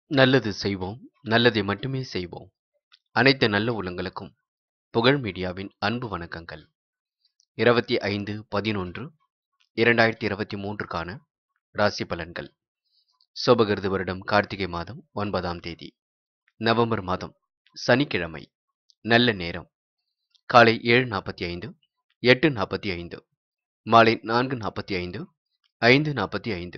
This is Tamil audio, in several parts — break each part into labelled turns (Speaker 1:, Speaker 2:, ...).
Speaker 1: நல்லது செய்வோம் நல்லதை மட்டுமே செய்வோம் அனைத்து நல்ல உள்ளங்களுக்கும் புகழ் மீடியாவின் அன்பு வணக்கங்கள் இருபத்தி ஐந்து பதினொன்று இரண்டாயிரத்தி இருபத்தி மூன்றுக்கான ராசி பலன்கள் சோபகிருது வருடம் கார்த்திகை மாதம் ஒன்பதாம் தேதி நவம்பர் மாதம் சனிக்கிழமை நல்ல நேரம் காலை ஏழு நாற்பத்தி ஐந்து எட்டு நாற்பத்தி ஐந்து மாலை நான்கு நாற்பத்தி ஐந்து ஐந்து நாற்பத்தி ஐந்து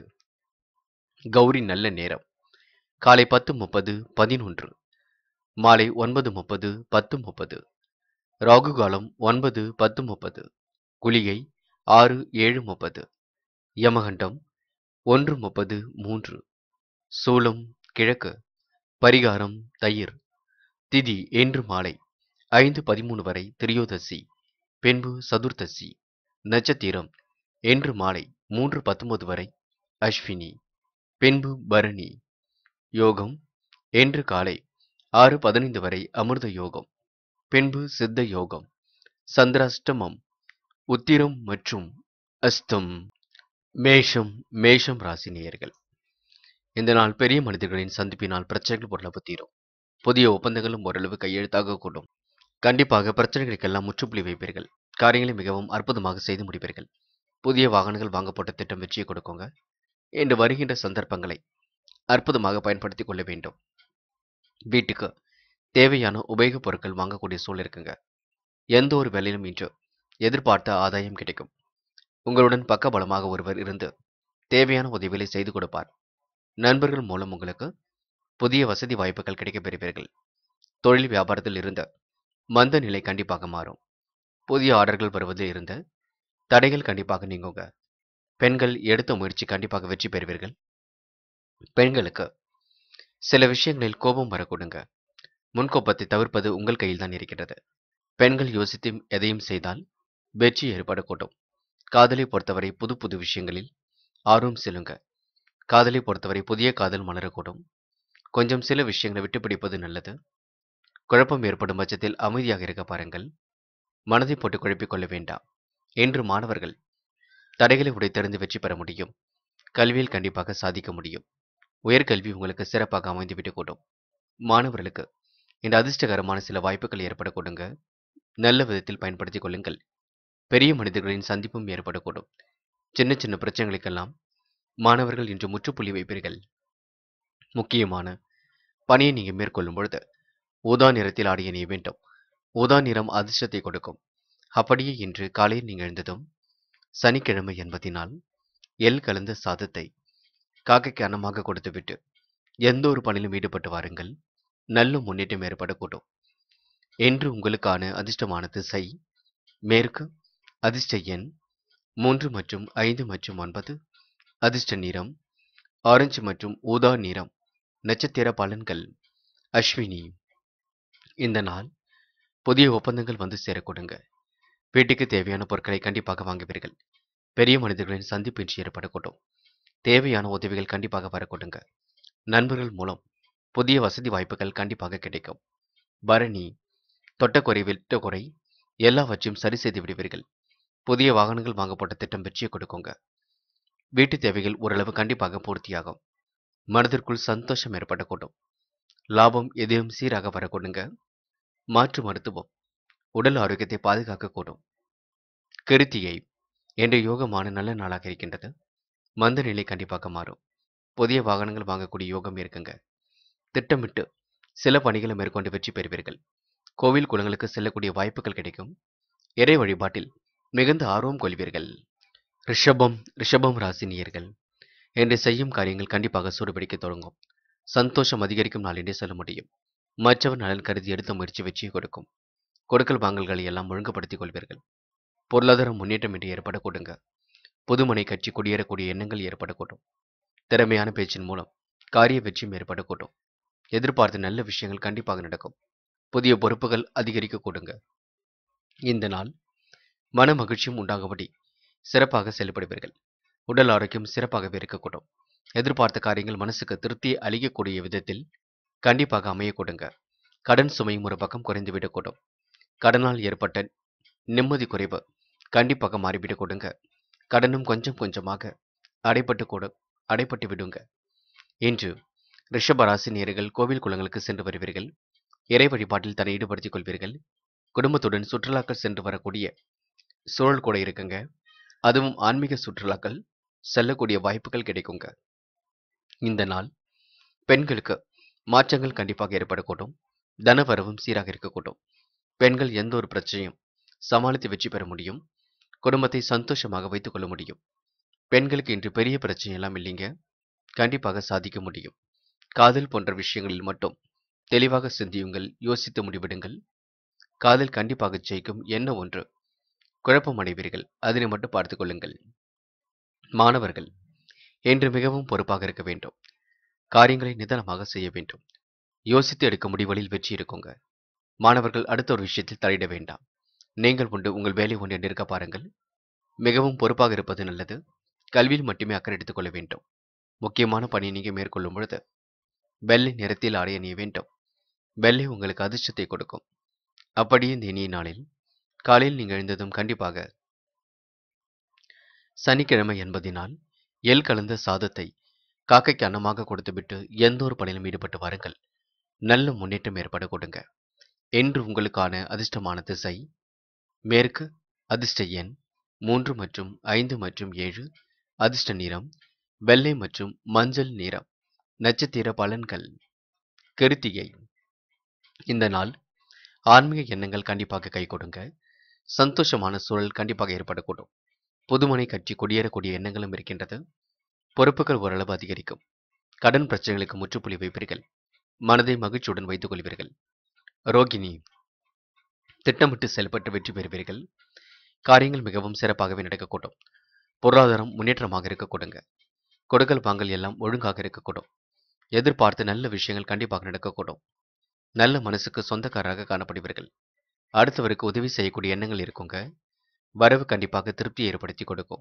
Speaker 1: கௌரி நல்ல நேரம் காலை பத்து முப்பது பதினொன்று மாலை ஒன்பது முப்பது பத்து முப்பது ராகு காலம் ஒன்பது பத்து முப்பது குளிகை ஆறு ஏழு முப்பது யமகண்டம் ஒன்று முப்பது மூன்று சூலம் கிழக்கு பரிகாரம் தயிர் திதி இன்று மாலை ஐந்து பதிமூணு வரை திரியோதசி பின்பு சதுர்த்தசி நட்சத்திரம் இன்று மாலை மூன்று பத்தொன்பது வரை அஸ்வினி பின்பு பரணி யோகம் இன்று காலை ஆறு பதினைந்து வரை அமிர்த யோகம் பின்பு சித்த யோகம் சந்திராஷ்டமம் உத்திரம் மற்றும் அஸ்தம் மேஷம் மேஷம் ராசி நேயர்கள் இந்த நாள் பெரிய மனிதர்களின் சந்திப்பினால் பிரச்சனைகள் ஓரளவு தீரும் புதிய ஒப்பந்தங்களும் ஓரளவு கையெழுத்தாக கூடும் கண்டிப்பாக பிரச்சனைகளுக்கெல்லாம் முற்றுப்புள்ளி வைப்பீர்கள் காரியங்களை மிகவும் அற்புதமாக செய்து முடிப்பீர்கள் புதிய வாகனங்கள் வாங்கப்பட்ட திட்டம் வெற்றியை கொடுக்குங்க இன்று வருகின்ற சந்தர்ப்பங்களை அற்புதமாக பயன்படுத்திக் கொள்ள வேண்டும் வீட்டுக்கு தேவையான உபயோகப் பொருட்கள் வாங்கக்கூடிய சூழல் இருக்குங்க எந்த ஒரு வேலையிலும் இன்று எதிர்பார்த்த ஆதாயம் கிடைக்கும் உங்களுடன் பக்கபலமாக ஒருவர் இருந்து தேவையான உதவிகளை செய்து கொடுப்பார் நண்பர்கள் மூலம் உங்களுக்கு புதிய வசதி வாய்ப்புகள் கிடைக்கப் பெறுவீர்கள் தொழில் வியாபாரத்தில் இருந்த மந்த நிலை கண்டிப்பாக மாறும் புதிய ஆர்டர்கள் வருவதில் இருந்த தடைகள் கண்டிப்பாக நீங்குங்க பெண்கள் எடுத்த முயற்சி கண்டிப்பாக வெற்றி பெறுவீர்கள் பெண்களுக்கு சில விஷயங்களில் கோபம் வரக்கூடுங்க முன்கோபத்தை தவிர்ப்பது உங்கள் கையில் தான் இருக்கிறது பெண்கள் யோசித்து எதையும் செய்தால் வெற்றி ஏற்படக்கூடும் காதலை பொறுத்தவரை புது புது விஷயங்களில் ஆர்வம் செல்லுங்க காதலை பொறுத்தவரை புதிய காதல் மலரக்கூடும் கொஞ்சம் சில விஷயங்களை விட்டு பிடிப்பது நல்லது குழப்பம் ஏற்படும் பட்சத்தில் அமைதியாக இருக்க பாருங்கள் மனதை போட்டு குழப்பிக் கொள்ள வேண்டாம் என்று மாணவர்கள் தடைகளை உடைத்தறிந்து வெற்றி பெற முடியும் கல்வியில் கண்டிப்பாக சாதிக்க முடியும் உயர்கல்வி உங்களுக்கு சிறப்பாக அமைந்துவிட்டு கூடும் மாணவர்களுக்கு இந்த அதிர்ஷ்டகரமான சில வாய்ப்புகள் ஏற்படக்கூடுங்க நல்ல விதத்தில் பயன்படுத்திக் கொள்ளுங்கள் பெரிய மனிதர்களின் சந்திப்பும் ஏற்படக்கூடும் சின்ன சின்ன பிரச்சனைகளுக்கெல்லாம் மாணவர்கள் இன்று முற்றுப்புள்ளி வைப்பீர்கள் முக்கியமான பணியை நீங்க மேற்கொள்ளும் பொழுது ஊதா நிறத்தில் ஆடிய நீ வேண்டும் ஊதா நிறம் அதிர்ஷ்டத்தை கொடுக்கும் அப்படியே இன்று காலையில் நீங்கள் எழுந்ததும் சனிக்கிழமை என்பதினால் எல் கலந்த சாதத்தை காக்கைக்கு அன்னமாக கொடுத்துவிட்டு எந்த ஒரு பணியிலும் ஈடுபட்டு வாருங்கள் நல்ல முன்னேற்றம் ஏற்படக்கூடும் என்று உங்களுக்கான அதிர்ஷ்டமான திசை மேற்கு அதிர்ஷ்ட எண் மூன்று மற்றும் ஐந்து மற்றும் ஒன்பது அதிர்ஷ்ட நிறம் ஆரஞ்சு மற்றும் ஊதா நிறம் நட்சத்திர பலன்கள் அஸ்வினி இந்த நாள் புதிய ஒப்பந்தங்கள் வந்து சேரக்கூடுங்க வீட்டுக்கு தேவையான பொருட்களை கண்டிப்பாக வாங்குவீர்கள் பெரிய மனிதர்களின் சந்திப்பு இன்று ஏற்படக்கூடும் தேவையான உதவிகள் கண்டிப்பாக வரக்கூடுங்க நண்பர்கள் மூலம் புதிய வசதி வாய்ப்புகள் கண்டிப்பாக கிடைக்கும் பரணி தொட்டக்குறை விட்ட குறை எல்லாவற்றையும் சரி செய்து விடுவீர்கள் புதிய வாகனங்கள் வாங்கப்பட்ட திட்டம் வெற்றியை கொடுக்குங்க வீட்டு தேவைகள் ஓரளவு கண்டிப்பாக பூர்த்தியாகும் மனதிற்குள் சந்தோஷம் ஏற்படக்கூடும் லாபம் எதிலும் சீராக வரக்கூடுங்க மாற்று மருத்துவம் உடல் ஆரோக்கியத்தை பாதுகாக்கக்கூடும் கிருத்தியை என்ற யோகமான நல்ல நாளாக இருக்கின்றது மந்த நிலை கண்டிப்பாக மாறும் புதிய வாகனங்கள் வாங்கக்கூடிய யோகம் இருக்குங்க திட்டமிட்டு சில பணிகளை மேற்கொண்டு வெற்றி பெறுவீர்கள் கோவில் குளங்களுக்கு செல்லக்கூடிய வாய்ப்புகள் கிடைக்கும் இறை வழிபாட்டில் மிகுந்த ஆர்வம் கொள்வீர்கள் ரிஷபம் ரிஷபம் ராசினியர்கள் என்று செய்யும் காரியங்கள் கண்டிப்பாக சூடுபிடிக்க தொடங்கும் சந்தோஷம் அதிகரிக்கும் நாள் என்றே சொல்ல முடியும் மற்றவர் நலன் கருதி எடுத்த முயற்சி வெற்றியை கொடுக்கும் கொடுக்கல் வாங்கல்களை எல்லாம் ஒழுங்குபடுத்திக் கொள்வீர்கள் பொருளாதார முன்னேற்றம் என்று ஏற்படக்கூடுங்க புதுமனை கட்சி குடியேறக்கூடிய எண்ணங்கள் ஏற்படக்கூடும் திறமையான பேச்சின் மூலம் காரிய வெற்றியும் ஏற்படக்கூடும் எதிர்பார்த்த நல்ல விஷயங்கள் கண்டிப்பாக நடக்கும் புதிய பொறுப்புகள் அதிகரிக்க கூடுங்க இந்த நாள் மன மகிழ்ச்சியும் உண்டாகும்படி சிறப்பாக செயல்படுவீர்கள் உடல் ஆரோக்கியம் சிறப்பாகவே இருக்கக்கூடும் எதிர்பார்த்த காரியங்கள் மனசுக்கு திருப்தியை அளிக்கக்கூடிய விதத்தில் கண்டிப்பாக அமையக்கூடுங்க கடன் சுமையும் ஒரு பக்கம் குறைந்துவிடக்கூடும் கடனால் ஏற்பட்ட நிம்மதி குறைவு கண்டிப்பாக மாறிவிடக் கொடுங்க கடனும் கொஞ்சம் கொஞ்சமாக அடைப்பட்டு கூட அடைப்பட்டு விடுங்க இன்று ரிஷப ராசி நேயர்கள் கோவில் குளங்களுக்கு சென்று வருவீர்கள் இறை வழிபாட்டில் தன்னை ஈடுபடுத்திக் கொள்வீர்கள் குடும்பத்துடன் சுற்றுலாக்கள் சென்று வரக்கூடிய சூழல் கூட இருக்குங்க அதுவும் ஆன்மீக சுற்றுலாக்கள் செல்லக்கூடிய வாய்ப்புகள் கிடைக்குங்க இந்த நாள் பெண்களுக்கு மாற்றங்கள் கண்டிப்பாக ஏற்படக்கூடும் தனவரவும் சீராக இருக்கக்கூடும் பெண்கள் எந்த ஒரு பிரச்சனையும் சமாளித்து வெற்றி பெற முடியும் குடும்பத்தை சந்தோஷமாக வைத்துக் கொள்ள முடியும் பெண்களுக்கு இன்று பெரிய பிரச்சனை எல்லாம் இல்லைங்க கண்டிப்பாக சாதிக்க முடியும் காதல் போன்ற விஷயங்களில் மட்டும் தெளிவாக சிந்தியுங்கள் யோசித்து முடிவெடுங்கள் காதல் கண்டிப்பாக ஜெயிக்கும் என்ன ஒன்று குழப்பம் அடைவீர்கள் அதனை மட்டும் பார்த்துக் கொள்ளுங்கள் மாணவர்கள் என்று மிகவும் பொறுப்பாக இருக்க வேண்டும் காரியங்களை நிதானமாக செய்ய வேண்டும் யோசித்து எடுக்க முடிவுகளில் வெற்றி இருக்குங்க மாணவர்கள் அடுத்த ஒரு விஷயத்தில் தலையிட வேண்டாம் நீங்கள் உண்டு உங்கள் வேலை ஒன்று என்று இருக்க பாருங்கள் மிகவும் பொறுப்பாக இருப்பது நல்லது கல்வியில் மட்டுமே அக்கறை எடுத்துக் கொள்ள வேண்டும் முக்கியமான பணியை நீங்கள் மேற்கொள்ளும் பொழுது வெள்ளை நிறத்தில் ஆடை அணிய வேண்டும் வெள்ளை உங்களுக்கு அதிர்ஷ்டத்தை கொடுக்கும் அப்படியே இந்த இனிய நாளில் காலையில் நீங்கள் எழுந்ததும் கண்டிப்பாக சனிக்கிழமை என்பதினால் எல் கலந்த சாதத்தை காக்கைக்கு அன்னமாக கொடுத்துவிட்டு எந்த ஒரு பணியிலும் ஈடுபட்டு வாருங்கள் நல்ல முன்னேற்றம் ஏற்பட கொடுங்க என்று உங்களுக்கான அதிர்ஷ்டமான திசை மேற்கு அதிர்ஷ்ட எண் மூன்று மற்றும் ஐந்து மற்றும் ஏழு அதிர்ஷ்ட நிறம் வெள்ளை மற்றும் மஞ்சள் நிறம் நட்சத்திர பலன்கள் கிருத்திகை இந்த நாள் ஆன்மீக எண்ணங்கள் கண்டிப்பாக கை கொடுங்க சந்தோஷமான சூழல் கண்டிப்பாக ஏற்படக்கூடும் புதுமனை கட்சி குடியேறக்கூடிய எண்ணங்களும் இருக்கின்றது பொறுப்புகள் ஓரளவு அதிகரிக்கும் கடன் பிரச்சனைகளுக்கு முற்றுப்புள்ளி வைப்பீர்கள் மனதை மகிழ்ச்சியுடன் வைத்துக் கொள்வீர்கள் ரோகிணி திட்டமிட்டு செயல்பட்டு வெற்றி பெறுவீர்கள் காரியங்கள் மிகவும் சிறப்பாகவே நடக்கக்கூடும் பொருளாதாரம் முன்னேற்றமாக இருக்க கொடுங்க கொடுக்கல் வாங்கல் எல்லாம் ஒழுங்காக இருக்கக்கூடும் எதிர்பார்த்து நல்ல விஷயங்கள் கண்டிப்பாக நடக்கக்கூடும் நல்ல மனசுக்கு சொந்தக்காரராக காணப்படுவீர்கள் அடுத்தவருக்கு உதவி செய்யக்கூடிய எண்ணங்கள் இருக்குங்க வரவு கண்டிப்பாக திருப்தி ஏற்படுத்தி கொடுக்கும்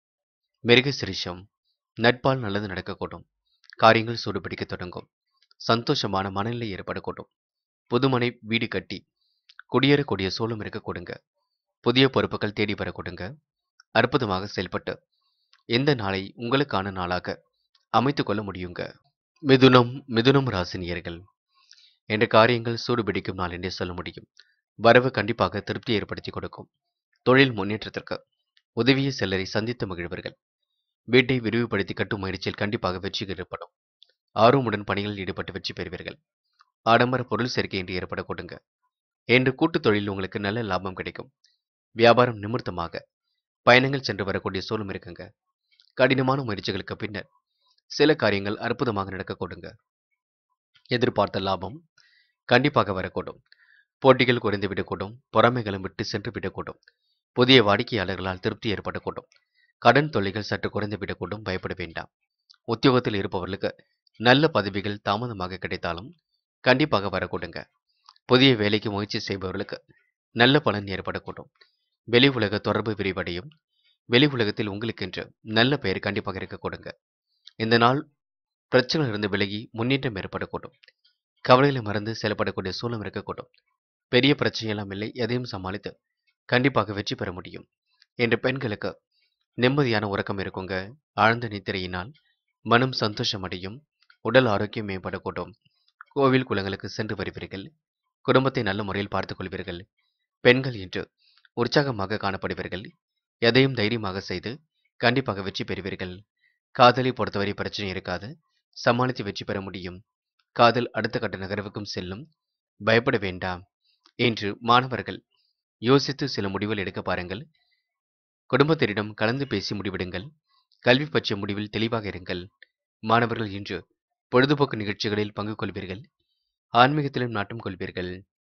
Speaker 1: மிருக சிரிஷம் நட்பால் நல்லது நடக்கக்கூடும் காரியங்கள் சூடுபிடிக்க தொடங்கும் சந்தோஷமான மனநிலை ஏற்படக்கூடும் புதுமனை வீடு கட்டி குடியேறக்கூடிய சூழலும் இருக்க கொடுங்க புதிய பொறுப்புகள் தேடி வர கொடுங்க அற்புதமாக செயல்பட்டு இந்த நாளை உங்களுக்கான நாளாக அமைத்துக் கொள்ள முடியுங்க மிதுனம் மிதுனம் ராசினியர்கள் என்ற காரியங்கள் சூடுபிடிக்கும் நாள் என்றே சொல்ல முடியும் வரவு கண்டிப்பாக திருப்தி ஏற்படுத்தி கொடுக்கும் தொழில் முன்னேற்றத்திற்கு உதவிய சிலரை சந்தித்து மகிழ்வர்கள் வீட்டை விரிவுபடுத்தி கட்டும் முயற்சியில் கண்டிப்பாக வெற்றி ஏற்படும் ஆர்வமுடன் பணிகளில் ஈடுபட்டு வெற்றி பெறுவீர்கள் ஆடம்பர பொருள் சேர்க்கை என்று ஏற்பட கொடுங்க என்று கூட்டுத் தொழில் உங்களுக்கு நல்ல லாபம் கிடைக்கும் வியாபாரம் நிமித்தமாக பயணங்கள் சென்று வரக்கூடிய சூழலும் இருக்குங்க கடினமான முயற்சிகளுக்கு பின்னர் சில காரியங்கள் அற்புதமாக நடக்க கொடுங்க எதிர்பார்த்த லாபம் கண்டிப்பாக வரக்கூடும் போட்டிகள் குறைந்து விடக்கூடும் பொறாமைகளும் விட்டு சென்று விடக்கூடும் புதிய வாடிக்கையாளர்களால் திருப்தி ஏற்படக்கூடும் கடன் தொல்லைகள் சற்று குறைந்து விடக்கூடும் பயப்பட வேண்டாம் உத்தியோகத்தில் இருப்பவர்களுக்கு நல்ல பதவிகள் தாமதமாக கிடைத்தாலும் கண்டிப்பாக வரக்கூடுங்க புதிய வேலைக்கு முயற்சி செய்பவர்களுக்கு நல்ல பலன் ஏற்படக்கூடும் வெளி உலக தொடர்பு விரிவடையும் வெளி உலகத்தில் உங்களுக்கென்று நல்ல பெயர் கண்டிப்பாக இருக்க கொடுங்க இந்த நாள் பிரச்சனையிலிருந்து விலகி முன்னேற்றம் ஏற்படக்கூடும் கவலைகளை மறந்து செயல்படக்கூடிய சூழல் இருக்கக்கூடும் பெரிய பிரச்சனையெல்லாம் இல்லை எதையும் சமாளித்து கண்டிப்பாக வெற்றி பெற முடியும் என்ற பெண்களுக்கு நிம்மதியான உறக்கம் இருக்குங்க ஆழ்ந்த நித்திரையினால் மனம் சந்தோஷம் அடையும் உடல் ஆரோக்கியம் மேம்படக்கூடும் கோவில் குளங்களுக்கு சென்று வருவீர்கள் குடும்பத்தை நல்ல முறையில் பார்த்துக் கொள்வீர்கள் பெண்கள் இன்று உற்சாகமாக காணப்படுவீர்கள் எதையும் தைரியமாக செய்து கண்டிப்பாக வெற்றி பெறுவீர்கள் காதலை பொறுத்தவரை பிரச்சனை இருக்காது சமாளித்து வெற்றி பெற முடியும் காதல் அடுத்த கட்ட நகர்வுக்கும் செல்லும் பயப்பட வேண்டாம் என்று மாணவர்கள் யோசித்து சில முடிவுகள் எடுக்க பாருங்கள் குடும்பத்தினரிடம் கலந்து பேசி முடிவெடுங்கள் கல்வி பற்றிய முடிவில் தெளிவாக இருங்கள் மாணவர்கள் இன்று பொழுதுபோக்கு நிகழ்ச்சிகளில் பங்கு கொள்வீர்கள் ஆன்மீகத்திலும் நாட்டம் கொள்வீர்கள்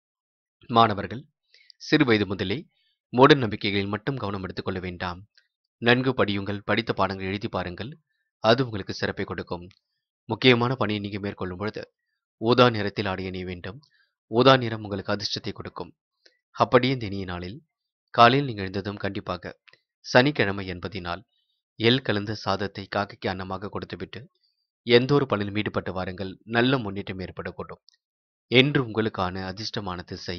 Speaker 1: மாணவர்கள் சிறு வயது முதலே மூட நம்பிக்கைகளில் மட்டும் கவனம் எடுத்துக்கொள்ள வேண்டாம் நன்கு படியுங்கள் படித்த பாடங்கள் எழுதி பாருங்கள் அது உங்களுக்கு சிறப்பை கொடுக்கும் முக்கியமான பணியை நீங்கள் மேற்கொள்ளும் பொழுது ஊதா நிறத்தில் ஆடை அணிய வேண்டும் ஊதா நிறம் உங்களுக்கு அதிர்ஷ்டத்தை கொடுக்கும் அப்படியே இந்த இனிய நாளில் காலையில் நீங்கள் எழுந்ததும் கண்டிப்பாக சனிக்கிழமை என்பதினால் எல் கலந்த சாதத்தை காக்கைக்கு அன்னமாக கொடுத்துவிட்டு எந்த ஒரு பணியிலும் ஈடுபட்டு வாருங்கள் நல்ல முன்னேற்றம் ஏற்படக்கூடும் என்று உங்களுக்கான அதிர்ஷ்டமான திசை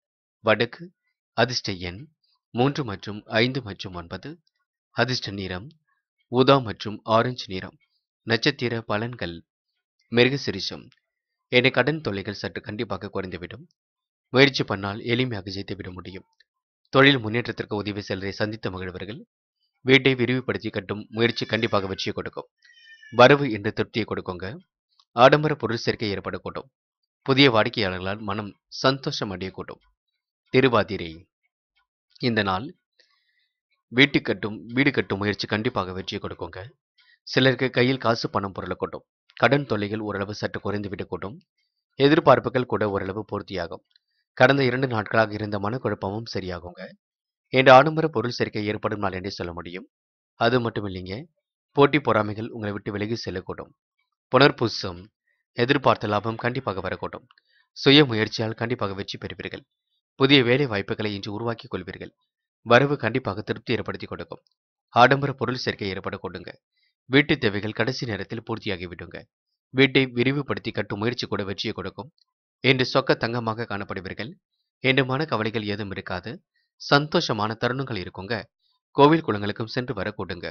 Speaker 1: வடக்கு அதிர்ஷ்ட எண் மூன்று மற்றும் ஐந்து மற்றும் ஒன்பது அதிர்ஷ்ட நிறம் ஊதா மற்றும் ஆரஞ்சு நிறம் நட்சத்திர பலன்கள் மிருக சிரிஷம் என்ற கடன் தொல்லைகள் சற்று கண்டிப்பாக குறைந்துவிடும் முயற்சி பண்ணால் எளிமையாக ஜெயித்து விட முடியும் தொழில் முன்னேற்றத்திற்கு உதவி செல்வதை சந்தித்த மகிழ்வர்கள் வீட்டை விரிவுபடுத்தி கட்டும் முயற்சி கண்டிப்பாக வெற்றியை கொடுக்கும் வரவு என்று திருப்தியை கொடுக்குங்க ஆடம்பர பொருள் சேர்க்கை ஏற்படக்கூடும் புதிய வாடிக்கையாளர்களால் மனம் சந்தோஷம் அடையக்கூடும் திருவாதிரை இந்த நாள் வீட்டு கட்டும் வீடு கட்டும் முயற்சி கண்டிப்பாக வெற்றியை கொடுக்குங்க சிலருக்கு கையில் காசு பணம் பொருளக்கூடும் கடன் தொல்லைகள் ஓரளவு சற்று குறைந்து விடக்கூடும் எதிர்பார்ப்புகள் கூட ஓரளவு பூர்த்தியாகும் கடந்த இரண்டு நாட்களாக இருந்த மனக்குழப்பமும் சரியாகுங்க என்ற ஆடம்பர பொருள் சேர்க்கை ஏற்படும் நாள் என்றே சொல்ல முடியும் அது மட்டும் இல்லைங்க போட்டி பொறாமைகள் உங்களை விட்டு விலகி செல்லக்கூடும் புனர்பூசம் எதிர்பார்த்த லாபம் கண்டிப்பாக வரக்கூடும் சுய முயற்சியால் கண்டிப்பாக வெற்றி பெறுவீர்கள் புதிய வேலை வாய்ப்புகளை இன்று உருவாக்கிக் கொள்வீர்கள் வரவு கண்டிப்பாக திருப்தி ஏற்படுத்தி கொடுக்கும் ஆடம்பர பொருள் சேர்க்கை ஏற்பட கொடுங்க வீட்டு தேவைகள் கடைசி நேரத்தில் பூர்த்தியாகி விடுங்க வீட்டை விரிவுபடுத்தி கட்டும் முயற்சி கூட வெற்றியை கொடுக்கும் என்று சொக்க தங்கமாக காணப்படுவீர்கள் என்று மன கவலைகள் ஏதும் இருக்காது சந்தோஷமான தருணங்கள் இருக்குங்க கோவில் குளங்களுக்கும் சென்று வர கூடுங்க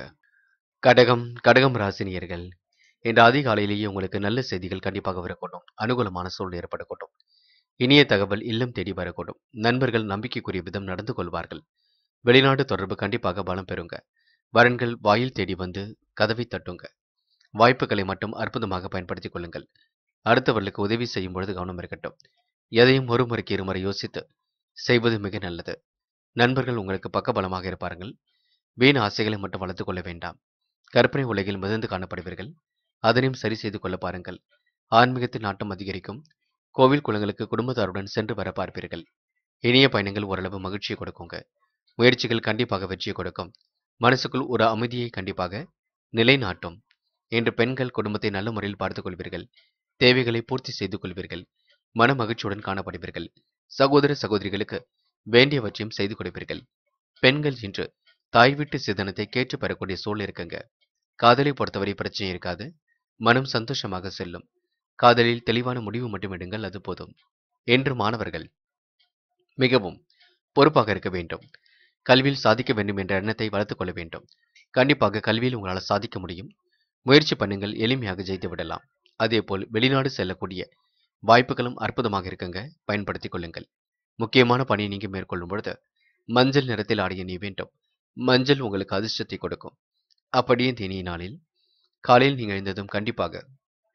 Speaker 1: கடகம் கடகம் ராசினியர்கள் இன்று அதிகாலையிலேயே உங்களுக்கு நல்ல செய்திகள் கண்டிப்பாக வரக்கூடும் அனுகூலமான சூழ்நிலை ஏற்படக்கூடும் இனிய தகவல் இல்லம் தேடி வரக்கூடும் நண்பர்கள் நம்பிக்கைக்குரிய விதம் நடந்து கொள்வார்கள் வெளிநாடு தொடர்பு கண்டிப்பாக பலம் பெறுங்க வரன்கள் வாயில் தேடி வந்து கதவை தட்டுங்க வாய்ப்புகளை மட்டும் அற்புதமாக பயன்படுத்திக் கொள்ளுங்கள் அடுத்தவர்களுக்கு உதவி செய்யும் பொழுது கவனம் இருக்கட்டும் எதையும் ஒரு முறைக்கு இருமுறை யோசித்து செய்வது மிக நல்லது நண்பர்கள் உங்களுக்கு பக்கபலமாக இருப்பார்கள் வீண் ஆசைகளை மட்டும் வளர்த்துக் கொள்ள வேண்டாம் கற்பனை உலகில் மிதந்து காணப்படுவீர்கள் அதனையும் சரி செய்து கொள்ள பாருங்கள் ஆன்மீகத்தில் நாட்டம் அதிகரிக்கும் கோவில் குளங்களுக்கு குடும்பத்தாருடன் சென்று வர பார்ப்பீர்கள் இனிய பயணங்கள் ஓரளவு மகிழ்ச்சியை கொடுக்குங்க முயற்சிகள் கண்டிப்பாக வெற்றியை கொடுக்கும் மனசுக்குள் ஒரு அமைதியை கண்டிப்பாக நிலைநாட்டும் இன்று பெண்கள் குடும்பத்தை நல்ல முறையில் பார்த்துக் கொள்வீர்கள் தேவைகளை பூர்த்தி செய்து கொள்வீர்கள் மன மகிழ்ச்சியுடன் காணப்படுவீர்கள் சகோதர சகோதரிகளுக்கு வேண்டியவற்றையும் செய்து கொடுப்பீர்கள் பெண்கள் இன்று தாய் வீட்டு சிதனத்தை கேட்டு பெறக்கூடிய சூழல் இருக்குங்க காதலை பொறுத்தவரை பிரச்சனை இருக்காது மனம் சந்தோஷமாக செல்லும் காதலில் தெளிவான முடிவு மட்டும் எடுங்கள் அது போதும் என்று மாணவர்கள் மிகவும் பொறுப்பாக இருக்க வேண்டும் கல்வியில் சாதிக்க வேண்டும் என்ற எண்ணத்தை வளர்த்துக் கொள்ள வேண்டும் கண்டிப்பாக கல்வியில் உங்களால் சாதிக்க முடியும் முயற்சி பண்ணுங்கள் எளிமையாக ஜெயித்து விடலாம் அதேபோல் வெளிநாடு செல்லக்கூடிய வாய்ப்புகளும் அற்புதமாக இருக்குங்க பயன்படுத்திக் கொள்ளுங்கள் முக்கியமான பணியை நீங்க மேற்கொள்ளும் பொழுது மஞ்சள் நிறத்தில் ஆடிய நீ வேண்டும் மஞ்சள் உங்களுக்கு அதிர்ஷ்டத்தை கொடுக்கும் அப்படியே தினிய நாளில் காலையில் நீங்கள் எழுந்ததும் கண்டிப்பாக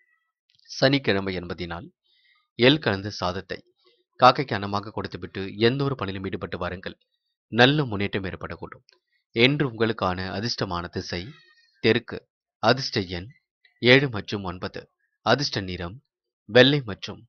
Speaker 1: சனிக்கிழமை என்பதினால் எல் கலந்த சாதத்தை காக்கைக்கு அன்னமாக கொடுத்துவிட்டு எந்த ஒரு பணியிலும் ஈடுபட்டு வாருங்கள் நல்ல முன்னேற்றம் ஏற்படக்கூடும் என்று உங்களுக்கான அதிர்ஷ்டமான திசை தெற்கு அதிர்ஷ்ட எண் ஏழு மற்றும் ஒன்பது அதிர்ஷ்ட நிறம் வெள்ளை மற்றும்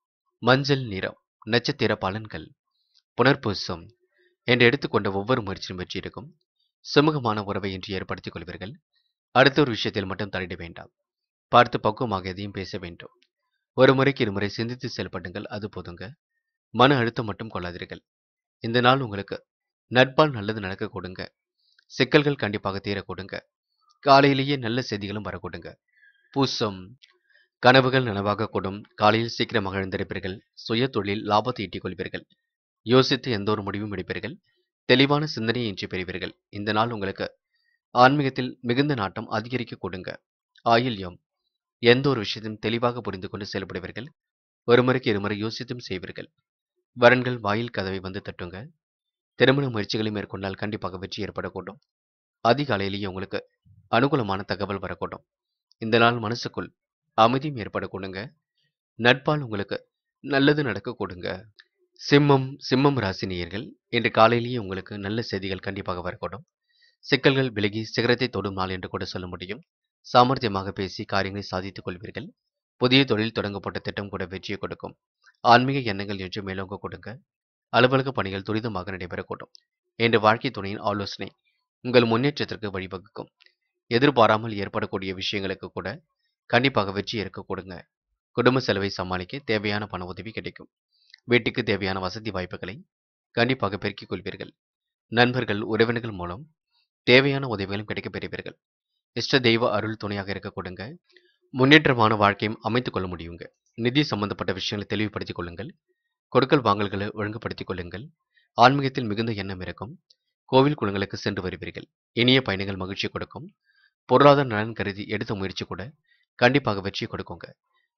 Speaker 1: மஞ்சள் நிறம் நட்சத்திர பலன்கள் புனர்பூசம் என்று எடுத்துக்கொண்ட ஒவ்வொரு முயற்சியும் வெற்றி இருக்கும் சுமூகமான உறவை இன்று ஏற்படுத்திக் கொள்வீர்கள் அடுத்த ஒரு விஷயத்தில் மட்டும் தலையிட வேண்டாம் பார்த்து பக்குவமாக எதையும் பேச வேண்டும் ஒரு முறைக்கு இருமுறை சிந்தித்து செயல்படுங்கள் அது போதுங்க மன அழுத்தம் மட்டும் கொள்ளாதீர்கள் இந்த நாள் உங்களுக்கு நட்பால் நல்லது நடக்க கொடுங்க சிக்கல்கள் கண்டிப்பாக தீர கொடுங்க காலையிலேயே நல்ல செய்திகளும் வரக்கூடுங்க பூசம் கனவுகள் நனவாக கூடும் காலையில் சீக்கிரமாக எழுந்திருப்பீர்கள் சுய தொழில் லாபத்தை ஈட்டிக் கொள்வீர்கள் யோசித்து எந்த ஒரு முடிவும் எடுப்பீர்கள் தெளிவான சிந்தனையை இன்றி பெறுவீர்கள் இந்த நாள் உங்களுக்கு ஆன்மீகத்தில் மிகுந்த நாட்டம் அதிகரிக்க கொடுங்க ஆயில்யம் எந்த ஒரு விஷயத்தையும் தெளிவாக புரிந்து கொண்டு செயல்படுவீர்கள் ஒரு முறைக்கு இருமுறை யோசித்தும் செய்வீர்கள் வரன்கள் வாயில் கதவை வந்து தட்டுங்க திருமண முயற்சிகளை மேற்கொண்டால் கண்டிப்பாக வெற்றி ஏற்படக்கூடும் அதிகாலையிலேயே உங்களுக்கு அனுகூலமான தகவல் வரக்கூடும் இந்த நாள் மனசுக்குள் அமைதியும் ஏற்படக்கூடுங்க நட்பால் உங்களுக்கு நல்லது நடக்க கொடுங்க சிம்மம் சிம்மம் ராசினியர்கள் இன்று காலையிலேயே உங்களுக்கு நல்ல செய்திகள் கண்டிப்பாக வரக்கூடும் சிக்கல்கள் விலகி சிகரத்தை தொடும் நாள் என்று கூட சொல்ல முடியும் சாமர்த்தியமாக பேசி காரியங்களை சாதித்துக் கொள்வீர்கள் புதிய தொழில் தொடங்கப்பட்ட திட்டம் கூட வெற்றியை கொடுக்கும் ஆன்மீக எண்ணங்கள் என்று மேலோங்க கொடுங்க அலுவலக பணிகள் துரிதமாக நடைபெறக்கூடும் என்ற வாழ்க்கை துணையின் ஆலோசனை உங்கள் முன்னேற்றத்திற்கு வழிவகுக்கும் எதிர்பாராமல் ஏற்படக்கூடிய விஷயங்களுக்கு கூட கண்டிப்பாக வெற்றி இருக்க கொடுங்க குடும்ப செலவை சமாளிக்க தேவையான பண உதவி கிடைக்கும் வீட்டுக்கு தேவையான வசதி வாய்ப்புகளை கண்டிப்பாக பெருக்கிக் கொள்வீர்கள் நண்பர்கள் உறவினர்கள் மூலம் தேவையான உதவிகளும் கிடைக்கப் பெறுவீர்கள் இஷ்ட தெய்வ அருள் துணையாக இருக்க கொடுங்க முன்னேற்றமான வாழ்க்கையும் அமைத்துக் கொள்ள முடியுங்க நிதி சம்பந்தப்பட்ட விஷயங்களை தெளிவுபடுத்திக் கொள்ளுங்கள் கொடுக்கல் வாங்கல்களை ஒழுங்குபடுத்திக் கொள்ளுங்கள் ஆன்மீகத்தில் மிகுந்த எண்ணம் இருக்கும் கோவில் குளங்களுக்கு சென்று வருவீர்கள் இனிய பயணங்கள் மகிழ்ச்சி கொடுக்கும் பொருளாதார நலன் கருதி எடுத்த முயற்சி கூட கண்டிப்பாக வெற்றி கொடுக்குங்க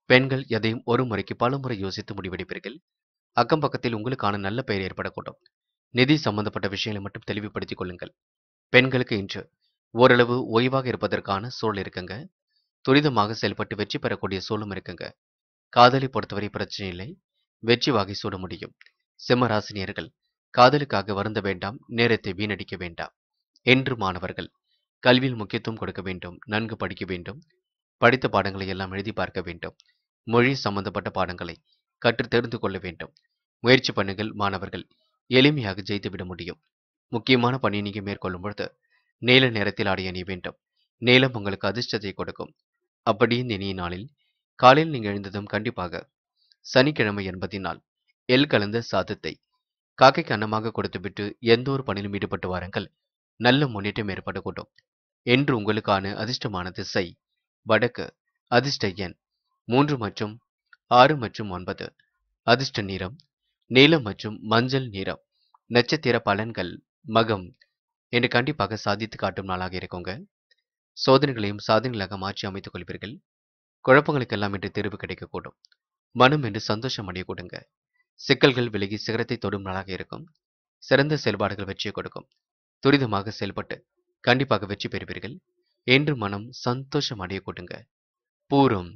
Speaker 1: பெண்கள் எதையும் ஒரு முறைக்கு பல முறை யோசித்து முடிவெடுப்பீர்கள் அக்கம் பக்கத்தில் உங்களுக்கான நல்ல பெயர் ஏற்படக்கூடும் நிதி சம்பந்தப்பட்ட விஷயங்களை மட்டும் தெளிவுபடுத்திக் கொள்ளுங்கள் பெண்களுக்கு இன்று ஓரளவு ஓய்வாக இருப்பதற்கான சூழல் இருக்குங்க துரிதமாக செயல்பட்டு வெற்றி பெறக்கூடிய சூழலும் இருக்குங்க காதலை பொறுத்தவரை பிரச்சனை இல்லை வெற்றி வாகை சூட முடியும் சிம்ம ராசினியர்கள் காதலுக்காக வருந்த வேண்டாம் நேரத்தை வீணடிக்க வேண்டாம் என்று மாணவர்கள் கல்வியில் முக்கியத்துவம் கொடுக்க வேண்டும் நன்கு படிக்க வேண்டும் படித்த பாடங்களை எல்லாம் எழுதி பார்க்க வேண்டும் மொழி சம்பந்தப்பட்ட பாடங்களை கற்று தெரிந்து கொள்ள வேண்டும் முயற்சி பண்ணுங்கள் மாணவர்கள் எளிமையாக ஜெயித்து விட முடியும் முக்கியமான பணியை நீங்க மேற்கொள்ளும் பொழுது நீல நேரத்தில் ஆடை அணிய வேண்டும் நீளம் உங்களுக்கு அதிர்ஷ்டத்தை கொடுக்கும் அப்படி இந்த இனிய நாளில் காலையில் நீங்கள் எழுந்ததும் கண்டிப்பாக சனிக்கிழமை என்பதினால் எல் கலந்த சாதத்தை காக்கைக்கு அன்னமாக கொடுத்துவிட்டு எந்த ஒரு பணியிலும் ஈடுபட்டு வாருங்கள் நல்ல முன்னேற்றம் ஏற்படக்கூடும் என்று உங்களுக்கான அதிர்ஷ்டமான திசை வடக்கு அதிர்ஷ்ட எண் மூன்று மற்றும் ஆறு மற்றும் ஒன்பது அதிர்ஷ்ட நிறம் நீலம் மற்றும் மஞ்சள் நிறம் நட்சத்திர பலன்கள் மகம் என்று கண்டிப்பாக சாதித்து காட்டும் நாளாக இருக்குங்க சோதனைகளையும் சாதனைகளாக மாற்றி அமைத்துக் கொள்வீர்கள் குழப்பங்களுக்கெல்லாம் இன்று தீர்வு கிடைக்கக்கூடும் மனம் என்று சந்தோஷம் அடைய கொடுங்க சிக்கல்கள் விலகி சிகரத்தை தொடும் நாளாக இருக்கும் சிறந்த செயல்பாடுகள் வெற்றியை கொடுக்கும் துரிதமாக செயல்பட்டு கண்டிப்பாக வெற்றி பெறுவீர்கள் என்று மனம் சந்தோஷம் அடைய கொடுங்க பூரம்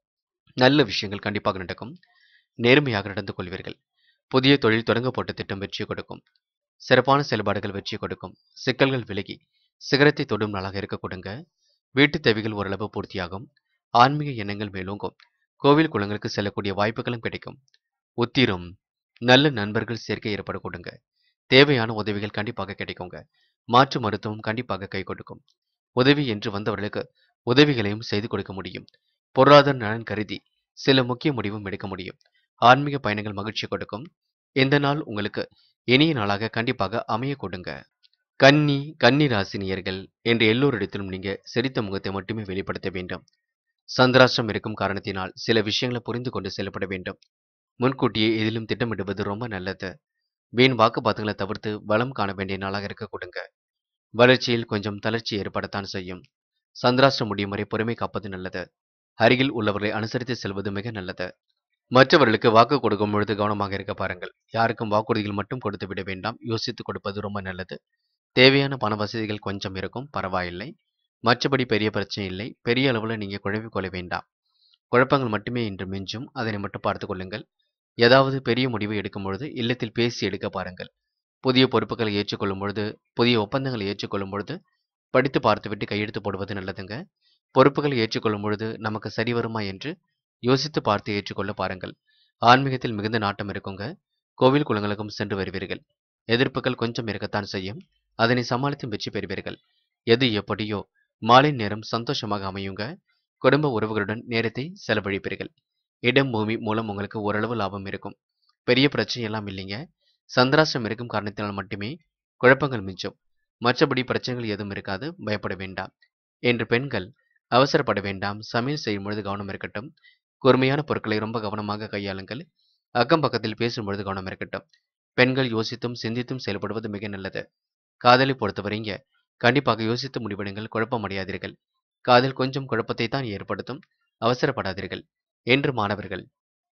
Speaker 1: நல்ல விஷயங்கள் கண்டிப்பாக நடக்கும் நேர்மையாக நடந்து கொள்வீர்கள் புதிய தொழில் தொடங்க போட்ட திட்டம் வெற்றி கொடுக்கும் சிறப்பான செயல்பாடுகள் வெற்றி கொடுக்கும் சிக்கல்கள் விலகி சிகரத்தை தொடும் நாளாக இருக்க கொடுங்க வீட்டு தேவைகள் ஓரளவு பூர்த்தியாகும் ஆன்மீக எண்ணங்கள் மேலோங்கும் கோவில் குளங்களுக்கு செல்லக்கூடிய வாய்ப்புகளும் கிடைக்கும் உத்திரம் நல்ல நண்பர்கள் சேர்க்கை ஏற்பட கொடுங்க தேவையான உதவிகள் கண்டிப்பாக கிடைக்குங்க மாற்று மருத்துவம் கண்டிப்பாக கை கொடுக்கும் உதவி என்று வந்தவர்களுக்கு உதவிகளையும் செய்து கொடுக்க முடியும் பொருளாதார நலன் கருதி சில முக்கிய முடிவும் எடுக்க முடியும் ஆன்மீக பயணங்கள் மகிழ்ச்சி கொடுக்கும் இந்த நாள் உங்களுக்கு இனிய நாளாக கண்டிப்பாக அமைய கொடுங்க கன்னி கன்னி ராசினியர்கள் என்று எல்லோரிடத்திலும் நீங்க சிரித்த முகத்தை மட்டுமே வெளிப்படுத்த வேண்டும் சந்திராஷ்டிரம் இருக்கும் காரணத்தினால் சில விஷயங்களை புரிந்து கொண்டு செயல்பட வேண்டும் முன்கூட்டியே எதிலும் திட்டமிடுவது ரொம்ப நல்லது வீண் வாக்குப்பாத்துகளை தவிர்த்து வளம் காண வேண்டிய நாளாக இருக்க கொடுங்க வளர்ச்சியில் கொஞ்சம் தளர்ச்சி ஏற்படத்தான் செய்யும் சந்திராஷ்டிரம் முடியும் வரை பொறுமை காப்பது நல்லது அருகில் உள்ளவர்களை அனுசரித்து செல்வது மிக நல்லது மற்றவர்களுக்கு வாக்கு கொடுக்கும் பொழுது கவனமாக இருக்க பாருங்கள் யாருக்கும் வாக்குறுதிகள் மட்டும் கொடுத்து விட வேண்டாம் யோசித்து கொடுப்பது ரொம்ப நல்லது தேவையான பண வசதிகள் கொஞ்சம் இருக்கும் பரவாயில்லை மற்றபடி பெரிய பிரச்சனை இல்லை பெரிய அளவில் நீங்கள் குழப்பிக் கொள்ள வேண்டாம் குழப்பங்கள் மட்டுமே இன்று மிஞ்சும் அதனை மட்டும் பார்த்து கொள்ளுங்கள் ஏதாவது பெரிய முடிவு எடுக்கும் பொழுது இல்லத்தில் பேசி எடுக்க பாருங்கள் புதிய பொறுப்புகளை ஏற்றுக்கொள்ளும் பொழுது புதிய ஒப்பந்தங்களை ஏற்றுக்கொள்ளும் பொழுது படித்து பார்த்துவிட்டு கையெழுத்து போடுவது நல்லதுங்க பொறுப்புகளை ஏற்றுக்கொள்ளும் பொழுது நமக்கு சரி வருமா என்று யோசித்து பார்த்து ஏற்றுக்கொள்ள பாருங்கள் ஆன்மீகத்தில் மிகுந்த நாட்டம் இருக்குங்க கோவில் குளங்களுக்கும் சென்று வருவீர்கள் எதிர்ப்புகள் கொஞ்சம் இருக்கத்தான் செய்யும் அதனை சமாளித்து வெற்றி பெறுவீர்கள் எது எப்படியோ மாலை நேரம் சந்தோஷமாக அமையுங்க குடும்ப உறவுகளுடன் நேரத்தை செலவழிப்பீர்கள் இடம் பூமி மூலம் உங்களுக்கு ஓரளவு லாபம் இருக்கும் பெரிய பிரச்சனை எல்லாம் இல்லைங்க சந்திராஷ்டிரம் இருக்கும் காரணத்தினால் மட்டுமே குழப்பங்கள் மிஞ்சும் மற்றபடி பிரச்சனைகள் எதுவும் இருக்காது பயப்பட வேண்டாம் என்று பெண்கள் அவசரப்பட வேண்டாம் சமையல் செய்யும் பொழுது கவனம் இருக்கட்டும் கூர்மையான பொருட்களை ரொம்ப கவனமாக கையாளுங்கள் அக்கம் பக்கத்தில் பேசும் பொழுது கவனம் இருக்கட்டும் பெண்கள் யோசித்தும் சிந்தித்தும் செயல்படுவது மிக நல்லது காதலை பொறுத்தவரைங்க கண்டிப்பாக யோசித்து முடிவெடுங்கள் குழப்பம் அடையாதீர்கள் காதல் கொஞ்சம் குழப்பத்தை தான் ஏற்படுத்தும் அவசரப்படாதீர்கள் என்று மாணவர்கள்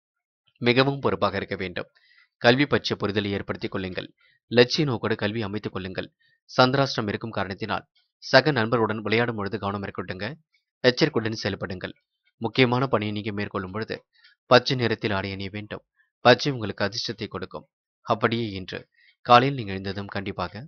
Speaker 1: மிகவும் பொறுப்பாக இருக்க வேண்டும் கல்வி பற்றிய புரிதலை ஏற்படுத்திக் கொள்ளுங்கள் லட்சிய நோக்கோடு கல்வி அமைத்துக் கொள்ளுங்கள் சந்திராஷ்டிரம் இருக்கும் காரணத்தினால் சக நண்பருடன் விளையாடும் பொழுது கவனம் இருக்கட்டுங்க எச்சரிக்கையுடன் செயல்படுங்கள் முக்கியமான பணியை நீங்க மேற்கொள்ளும் பொழுது பச்சை நிறத்தில் ஆடை அணிய வேண்டும் பச்சை உங்களுக்கு அதிர்ஷ்டத்தை கொடுக்கும் அப்படியே இன்று காலையில் நீங்கள் எழுந்ததும் கண்டிப்பாக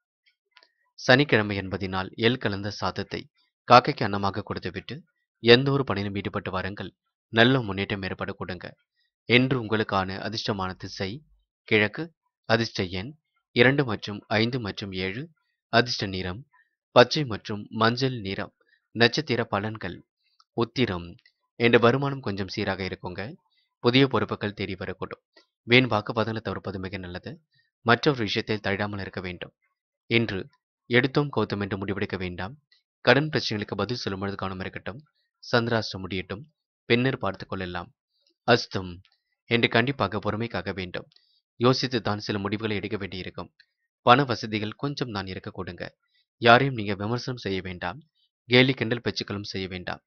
Speaker 1: சனிக்கிழமை என்பதினால் எல் கலந்த சாதத்தை காக்கைக்கு அன்னமாக கொடுத்துவிட்டு எந்த ஒரு பணியிலும் ஈடுபட்டு வாருங்கள் நல்ல முன்னேற்றம் ஏற்பட கொடுங்க என்று உங்களுக்கான அதிர்ஷ்டமான திசை கிழக்கு அதிர்ஷ்ட எண் இரண்டு மற்றும் ஐந்து மற்றும் ஏழு அதிர்ஷ்ட நிறம் பச்சை மற்றும் மஞ்சள் நிறம் நட்சத்திர பலன்கள் உத்திரம் என்ற வருமானம் கொஞ்சம் சீராக இருக்குங்க புதிய பொறுப்புகள் தேடி வரக்கூடும் வீண் வாக்குவாதங்களை தவிர்ப்பது மிக நல்லது மற்றொரு விஷயத்தில் தள்ளாமல் இருக்க வேண்டும் இன்று எடுத்தோம் கௌத்தம் என்று முடிவெடுக்க வேண்டாம் கடன் பிரச்சனைகளுக்கு பதில் சொல்லும் பொழுது கவனம் இருக்கட்டும் சந்திராஷ்டிரம் முடியட்டும் பின்னர் பார்த்து கொள்ளலாம் அஸ்தம் என்று கண்டிப்பாக பொறுமை காக்க வேண்டும் யோசித்து தான் சில முடிவுகளை எடுக்க வேண்டியிருக்கும் பண வசதிகள் கொஞ்சம் தான் இருக்க கொடுங்க யாரையும் நீங்க விமர்சனம் செய்ய வேண்டாம் கேலி கிண்டல் பேச்சுக்களும் செய்ய வேண்டாம்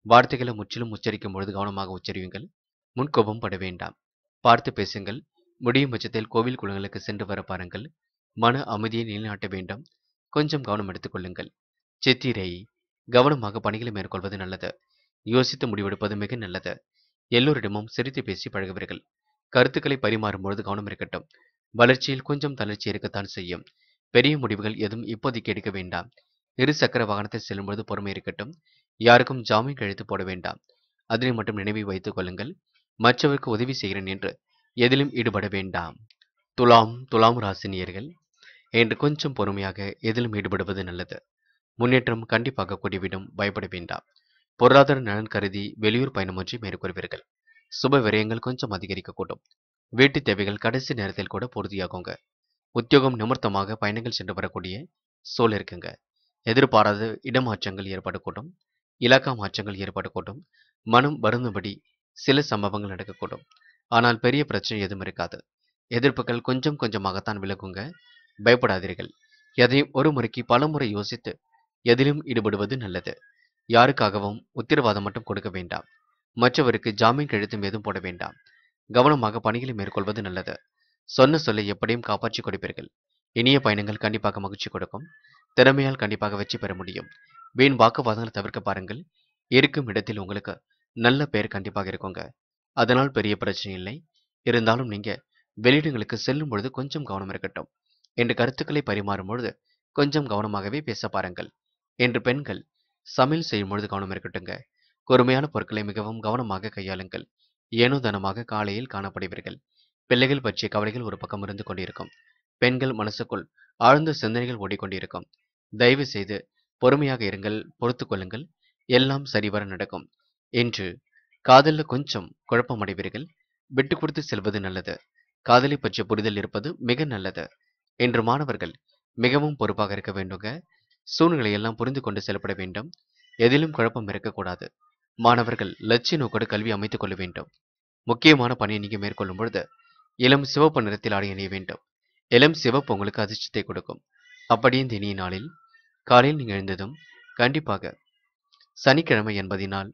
Speaker 1: வார்த்தைகளை முற்றிலும் உச்சரிக்கும் பொழுது கவனமாக உச்சரியுங்கள் முன்கோபம் பட வேண்டாம் பார்த்து பேசுங்கள் முடியும் பட்சத்தில் கோவில் குளங்களுக்கு சென்று வர பாருங்கள் மன அமைதியை நிலைநாட்ட வேண்டும் கொஞ்சம் கவனம் எடுத்துக் கொள்ளுங்கள் சித்திரை கவனமாக பணிகளை மேற்கொள்வது நல்லது யோசித்து முடிவெடுப்பது மிக நல்லது எல்லோரிடமும் சிரித்து பேசி பழகுவீர்கள் கருத்துக்களை பரிமாறும் பொழுது கவனம் இருக்கட்டும் வளர்ச்சியில் கொஞ்சம் தளர்ச்சி இருக்கத்தான் செய்யும் பெரிய முடிவுகள் எதுவும் இப்போதைக்கு எடுக்க வேண்டாம் இரு சக்கர வாகனத்தில் செல்லும்போது பொறுமை இருக்கட்டும் யாருக்கும் ஜாமீன் கழித்து போட வேண்டாம் அதனை மட்டும் நினைவில் வைத்துக் கொள்ளுங்கள் மற்றவருக்கு உதவி செய்கிறேன் என்று எதிலும் ஈடுபட வேண்டாம் துலாம் துலாம் ராசினியர்கள் என்று கொஞ்சம் பொறுமையாக எதிலும் ஈடுபடுவது நல்லது முன்னேற்றம் கண்டிப்பாக கூடிவிடும் பயப்பட வேண்டாம் பொருளாதார நலன் கருதி வெளியூர் பயணம் ஒன்றை மேற்கொள்வீர்கள் சுப விரயங்கள் கொஞ்சம் அதிகரிக்கக்கூடும் வீட்டு தேவைகள் கடைசி நேரத்தில் கூட பூர்த்தியாகுங்க உத்தியோகம் நிமித்தமாக பயணங்கள் சென்று வரக்கூடிய சூழல் இருக்குங்க எதிர்பாராத இடமாற்றங்கள் ஏற்படக்கூடும் இலாக்கா மாற்றங்கள் ஏற்படக்கூடும் மனம் வருந்தும்படி சில சம்பவங்கள் நடக்கக்கூடும் ஆனால் பெரிய பிரச்சனை எதுவும் இருக்காது எதிர்ப்புகள் கொஞ்சம் கொஞ்சமாகத்தான் விலகுங்க பயப்படாதீர்கள் எதையும் ஒரு முறைக்கு பல முறை யோசித்து எதிலும் ஈடுபடுவது நல்லது யாருக்காகவும் உத்தரவாதம் மட்டும் கொடுக்க வேண்டாம் மற்றவருக்கு ஜாமீன் கழுத்தும் எதுவும் போட வேண்டாம் கவனமாக பணிகளை மேற்கொள்வது நல்லது சொன்ன சொல்லை எப்படியும் காப்பாற்றி கொடுப்பீர்கள் இனிய பயணங்கள் கண்டிப்பாக மகிழ்ச்சி கொடுக்கும் திறமையால் கண்டிப்பாக வெற்றி பெற முடியும் வீண் வாக்குவாதங்களை தவிர்க்க பாருங்கள் இருக்கும் இடத்தில் உங்களுக்கு நல்ல பெயர் கண்டிப்பாக இருக்குங்க அதனால் பெரிய பிரச்சனை இல்லை இருந்தாலும் நீங்க வெளியிடங்களுக்கு செல்லும் பொழுது கொஞ்சம் கவனம் இருக்கட்டும் என்று கருத்துக்களை பரிமாறும் பொழுது கொஞ்சம் கவனமாகவே பேச பாருங்கள் என்று பெண்கள் சமையல் செய்யும் பொழுது கவனம் இருக்கட்டுங்க பொறுமையான பொருட்களை மிகவும் கவனமாக கையாளுங்கள் ஏனோ தனமாக காலையில் காணப்படுவீர்கள் பிள்ளைகள் பற்றிய கவலைகள் ஒரு பக்கம் இருந்து கொண்டிருக்கும் பெண்கள் மனசுக்குள் ஆழ்ந்த சிந்தனைகள் ஓடிக்கொண்டிருக்கும் தயவு செய்து பொறுமையாக இருங்கள் பொறுத்து கொள்ளுங்கள் எல்லாம் சரிவர நடக்கும் என்று காதல்ல கொஞ்சம் குழப்பம் அடைவீர்கள் விட்டு கொடுத்து செல்வது நல்லது காதலை பற்றிய புரிதல் இருப்பது மிக நல்லது என்று மாணவர்கள் மிகவும் பொறுப்பாக இருக்க வேண்டுங்க சூழ்நிலை எல்லாம் புரிந்து கொண்டு செல்லப்பட வேண்டும் எதிலும் குழப்பம் இருக்கக்கூடாது மாணவர்கள் லட்சிய நோக்கோடு கல்வி அமைத்துக் கொள்ள வேண்டும் முக்கியமான பணியை நீங்க மேற்கொள்ளும் பொழுது இளம் சிவப்பு நிறத்தில் ஆடை அணிய வேண்டும் இளம் சிவப்பு உங்களுக்கு அதிர்ஷ்டத்தை கொடுக்கும் அப்படியே இந்த இனிய நாளில் காலையில் நீங்க எழுந்ததும் கண்டிப்பாக சனிக்கிழமை என்பதினால்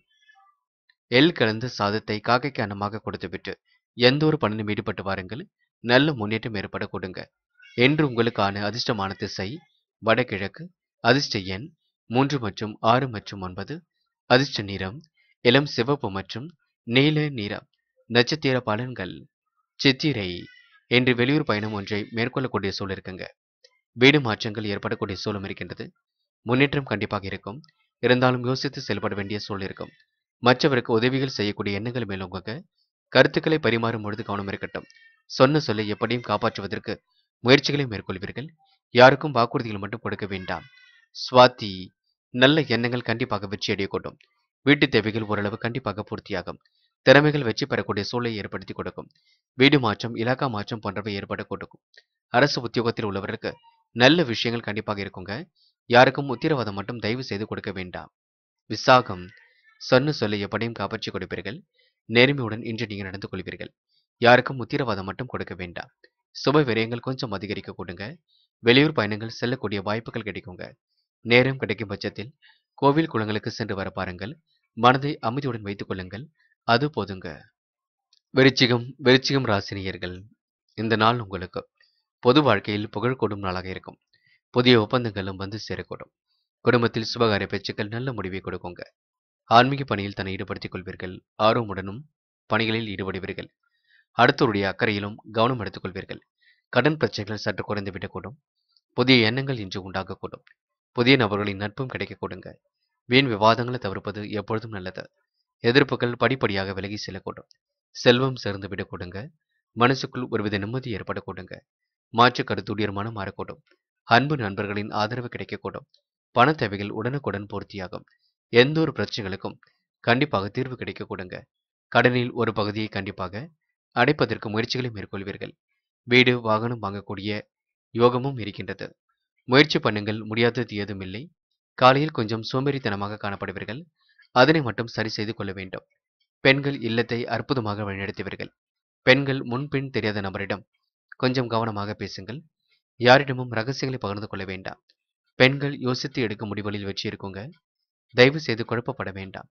Speaker 1: எள் கலந்த சாதத்தை காக்கைக்கு அன்னமாக கொடுத்துவிட்டு எந்த ஒரு பணியிலும் ஈடுபட்டு வாருங்கள் நல்ல முன்னேற்றம் ஏற்பட கொடுங்க என்று உங்களுக்கான அதிர்ஷ்டமான திசை வடகிழக்கு அதிர்ஷ்ட எண் மூன்று மற்றும் ஆறு மற்றும் ஒன்பது அதிர்ஷ்ட நிறம் இளம் சிவப்பு மற்றும் நீல நிறம் நட்சத்திர பலன்கள் சித்திரை என்று வெளியூர் பயணம் ஒன்றை மேற்கொள்ளக்கூடிய சூழல் இருக்குங்க வீடு மாற்றங்கள் ஏற்படக்கூடிய சூழலும் இருக்கின்றது முன்னேற்றம் கண்டிப்பாக இருக்கும் இருந்தாலும் யோசித்து செயல்பட வேண்டிய சூழல் இருக்கும் மற்றவருக்கு உதவிகள் செய்யக்கூடிய எண்ணங்கள் மேலோங்க கருத்துக்களை பரிமாறும் பொழுது கவனம் இருக்கட்டும் சொன்ன சொல்லை எப்படியும் காப்பாற்றுவதற்கு முயற்சிகளை மேற்கொள்வீர்கள் யாருக்கும் வாக்குறுதிகள் மட்டும் கொடுக்க வேண்டாம் சுவாதி நல்ல எண்ணங்கள் கண்டிப்பாக வெற்றி அடையக்கூடும் வீட்டு தேவைகள் ஓரளவு கண்டிப்பாக பூர்த்தியாகும் திறமைகள் வெற்றி பெறக்கூடிய சூழலை ஏற்படுத்தி கொடுக்கும் வீடு மாற்றம் இலாக்கா மாற்றம் போன்றவை ஏற்பட கொடுக்கும் அரசு உத்தியோகத்தில் உள்ளவருக்கு நல்ல விஷயங்கள் கண்டிப்பாக இருக்குங்க யாருக்கும் உத்தரவாதம் மட்டும் தயவு செய்து கொடுக்க வேண்டாம் விசாகம் சொன்ன சொல்லை எப்படியும் காப்பாற்றி கொடுப்பீர்கள் நேர்மையுடன் இன்று நீங்கள் நடந்து கொள்வீர்கள் யாருக்கும் உத்தரவாதம் மட்டும் கொடுக்க வேண்டாம் சுப விரயங்கள் கொஞ்சம் அதிகரிக்க கொடுங்க வெளியூர் பயணங்கள் செல்லக்கூடிய வாய்ப்புகள் கிடைக்குங்க நேரம் கிடைக்கும் பட்சத்தில் கோவில் குளங்களுக்கு சென்று வர பாருங்கள் மனதை அமைதியுடன் வைத்துக் கொள்ளுங்கள் அது போதுங்க விருச்சிகம் விருச்சிகம் ராசினியர்கள் இந்த நாள் உங்களுக்கு பொது வாழ்க்கையில் புகழ் கூடும் நாளாக இருக்கும் புதிய ஒப்பந்தங்களும் வந்து சேரக்கூடும் குடும்பத்தில் சுபகாரிய பேச்சுக்கள் நல்ல முடிவை கொடுக்குங்க ஆன்மீக பணியில் தன்னை ஈடுபடுத்திக் கொள்வீர்கள் ஆர்வமுடனும் பணிகளில் ஈடுபடுவீர்கள் அடுத்தவருடைய அக்கறையிலும் கவனம் எடுத்துக் கொள்வீர்கள் கடன் பிரச்சனைகள் சற்று குறைந்து விடக்கூடும் புதிய எண்ணங்கள் இன்று உண்டாகக்கூடும் புதிய நபர்களின் நட்பும் கிடைக்க கொடுங்க வீண் விவாதங்களை தவிர்ப்பது எப்பொழுதும் நல்லது எதிர்ப்புகள் படிப்படியாக விலகி செல்லக்கூடும் செல்வம் சேர்ந்து விட கொடுங்க மனசுக்குள் ஒருவித நிம்மதி ஏற்பட கொடுங்க மாற்று கருத்துடைய மனம் மாறக்கூடும் அன்பு நண்பர்களின் ஆதரவு கிடைக்கக்கூடும் பண தேவைகள் உடனுக்குடன் பூர்த்தியாகும் எந்த ஒரு பிரச்சனைகளுக்கும் கண்டிப்பாக தீர்வு கிடைக்க கொடுங்க கடனில் ஒரு பகுதியை கண்டிப்பாக அடைப்பதற்கு முயற்சிகளை மேற்கொள்வீர்கள் வீடு வாகனம் வாங்கக்கூடிய யோகமும் இருக்கின்றது முயற்சி பண்ணுங்கள் முடியாதது ஏதும் இல்லை காலையில் கொஞ்சம் சோம்பேறித்தனமாக காணப்படுவீர்கள் அதனை மட்டும் சரி செய்து கொள்ள வேண்டும் பெண்கள் இல்லத்தை அற்புதமாக வழிநடத்துவீர்கள் பெண்கள் முன்பின் தெரியாத நபரிடம் கொஞ்சம் கவனமாக பேசுங்கள் யாரிடமும் ரகசியங்களை பகிர்ந்து கொள்ள வேண்டாம் பெண்கள் யோசித்து எடுக்கும் முடிவுகளில் வெற்றி இருக்குங்க தயவு செய்து குழப்பப்பட வேண்டாம்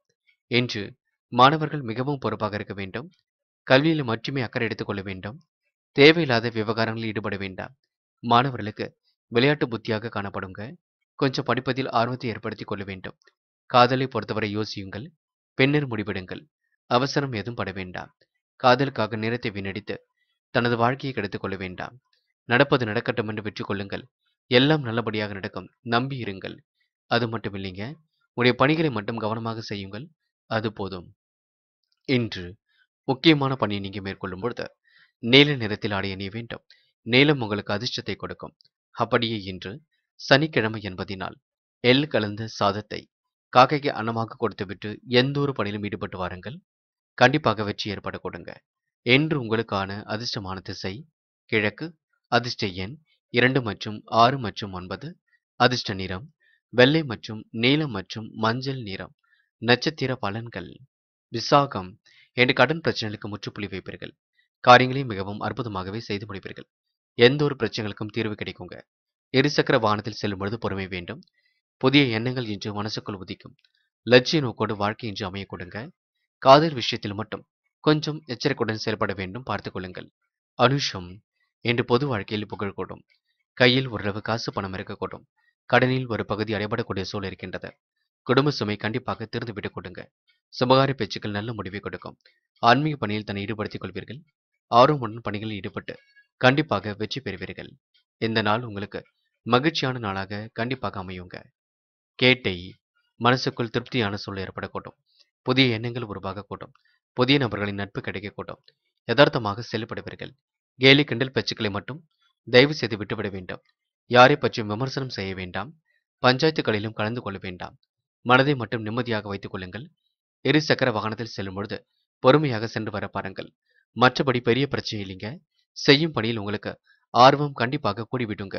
Speaker 1: இன்று மாணவர்கள் மிகவும் பொறுப்பாக இருக்க வேண்டும் கல்வியில் மட்டுமே அக்கறை எடுத்துக்கொள்ள வேண்டும் தேவையில்லாத விவகாரங்களில் ஈடுபட வேண்டாம் மாணவர்களுக்கு விளையாட்டு புத்தியாக காணப்படுங்க கொஞ்சம் படிப்பதில் ஆர்வத்தை ஏற்படுத்திக் கொள்ள வேண்டும் காதலை பொறுத்தவரை யோசியுங்கள் பின்னர் முடிவெடுங்கள் அவசரம் எதுவும் பட வேண்டாம் காதலுக்காக நேரத்தை வீணடித்து தனது வாழ்க்கையை கெடுத்துக் கொள்ள வேண்டாம் நடப்பது நடக்கட்டும் என்று வெற்றி கொள்ளுங்கள் எல்லாம் நல்லபடியாக நடக்கும் நம்பி இருங்கள் அது மட்டும் இல்லைங்க உடைய பணிகளை மட்டும் கவனமாக செய்யுங்கள் அது போதும் இன்று முக்கியமான பணியை நீங்க மேற்கொள்ளும் பொழுது நீல நிறத்தில் ஆடை அணிய வேண்டும் நீலம் உங்களுக்கு அதிர்ஷ்டத்தை கொடுக்கும் அப்படியே இன்று சனிக்கிழமை என்பதினால் எள் கலந்த சாதத்தை காக்கைக்கு அன்னமாக கொடுத்துவிட்டு எந்த ஒரு பணியிலும் ஈடுபட்டு வாருங்கள் கண்டிப்பாக வெற்றி ஏற்பட கொடுங்க என்று உங்களுக்கான அதிர்ஷ்டமான திசை கிழக்கு அதிர்ஷ்ட எண் இரண்டு மற்றும் ஆறு மற்றும் ஒன்பது அதிர்ஷ்ட நிறம் வெள்ளை மற்றும் நீலம் மற்றும் மஞ்சள் நிறம் நட்சத்திர பலன்கள் விசாகம் என்ற கடன் பிரச்சனைகளுக்கு முற்றுப்புள்ளி வைப்பீர்கள் காரியங்களை மிகவும் அற்புதமாகவே செய்து முடிப்பீர்கள் எந்த ஒரு பிரச்சனைகளுக்கும் தீர்வு கிடைக்குங்க இருசக்கர வாகனத்தில் செல்லும் பொழுது பொறுமை வேண்டும் புதிய எண்ணங்கள் இன்று மனசுக்குள் உதிக்கும் லட்சிய நோக்கோடு வாழ்க்கை இன்று அமைய கொடுங்க காதல் விஷயத்தில் மட்டும் கொஞ்சம் எச்சரிக்கையுடன் செயல்பட வேண்டும் பார்த்துக் கொள்ளுங்கள் அனுஷம் என்று பொது வாழ்க்கையில் புகழக்கூடும் கையில் ஓரளவு காசு பணம் இருக்கக்கூடும் கடனில் ஒரு பகுதி அடைபடக்கூடிய சூழல் இருக்கின்றது குடும்ப சுமை கண்டிப்பாக திறந்து விட்டுக் கொடுங்க சுபகார பேச்சுக்கள் நல்ல முடிவை கொடுக்கும் ஆன்மீக பணியில் தன்னை ஈடுபடுத்திக் கொள்வீர்கள் ஆர்வமுடன் பணிகளில் ஈடுபட்டு கண்டிப்பாக வெற்றி பெறுவீர்கள் இந்த நாள் உங்களுக்கு மகிழ்ச்சியான நாளாக கண்டிப்பாக அமையுங்க கேட்டை மனசுக்குள் திருப்தியான சூழல் ஏற்படக்கூடும் புதிய எண்ணங்கள் உருவாகக்கூடும் புதிய நபர்களின் நட்பு கிடைக்கக்கூடும் யதார்த்தமாக செயல்படுவீர்கள் கேலி கிண்டல் பேச்சுக்களை மட்டும் தயவு செய்து விட்டுவிட வேண்டும் யாரை பற்றியும் விமர்சனம் செய்ய வேண்டாம் பஞ்சாயத்துகளிலும் கலந்து கொள்ள வேண்டாம் மனதை மட்டும் நிம்மதியாக வைத்துக் கொள்ளுங்கள் இரு சக்கர வாகனத்தில் செல்லும் பொழுது பொறுமையாக சென்று வர பாருங்கள் மற்றபடி பெரிய பிரச்சனை இல்லைங்க செய்யும் பணியில் உங்களுக்கு ஆர்வம் கண்டிப்பாக கூடிவிடுங்க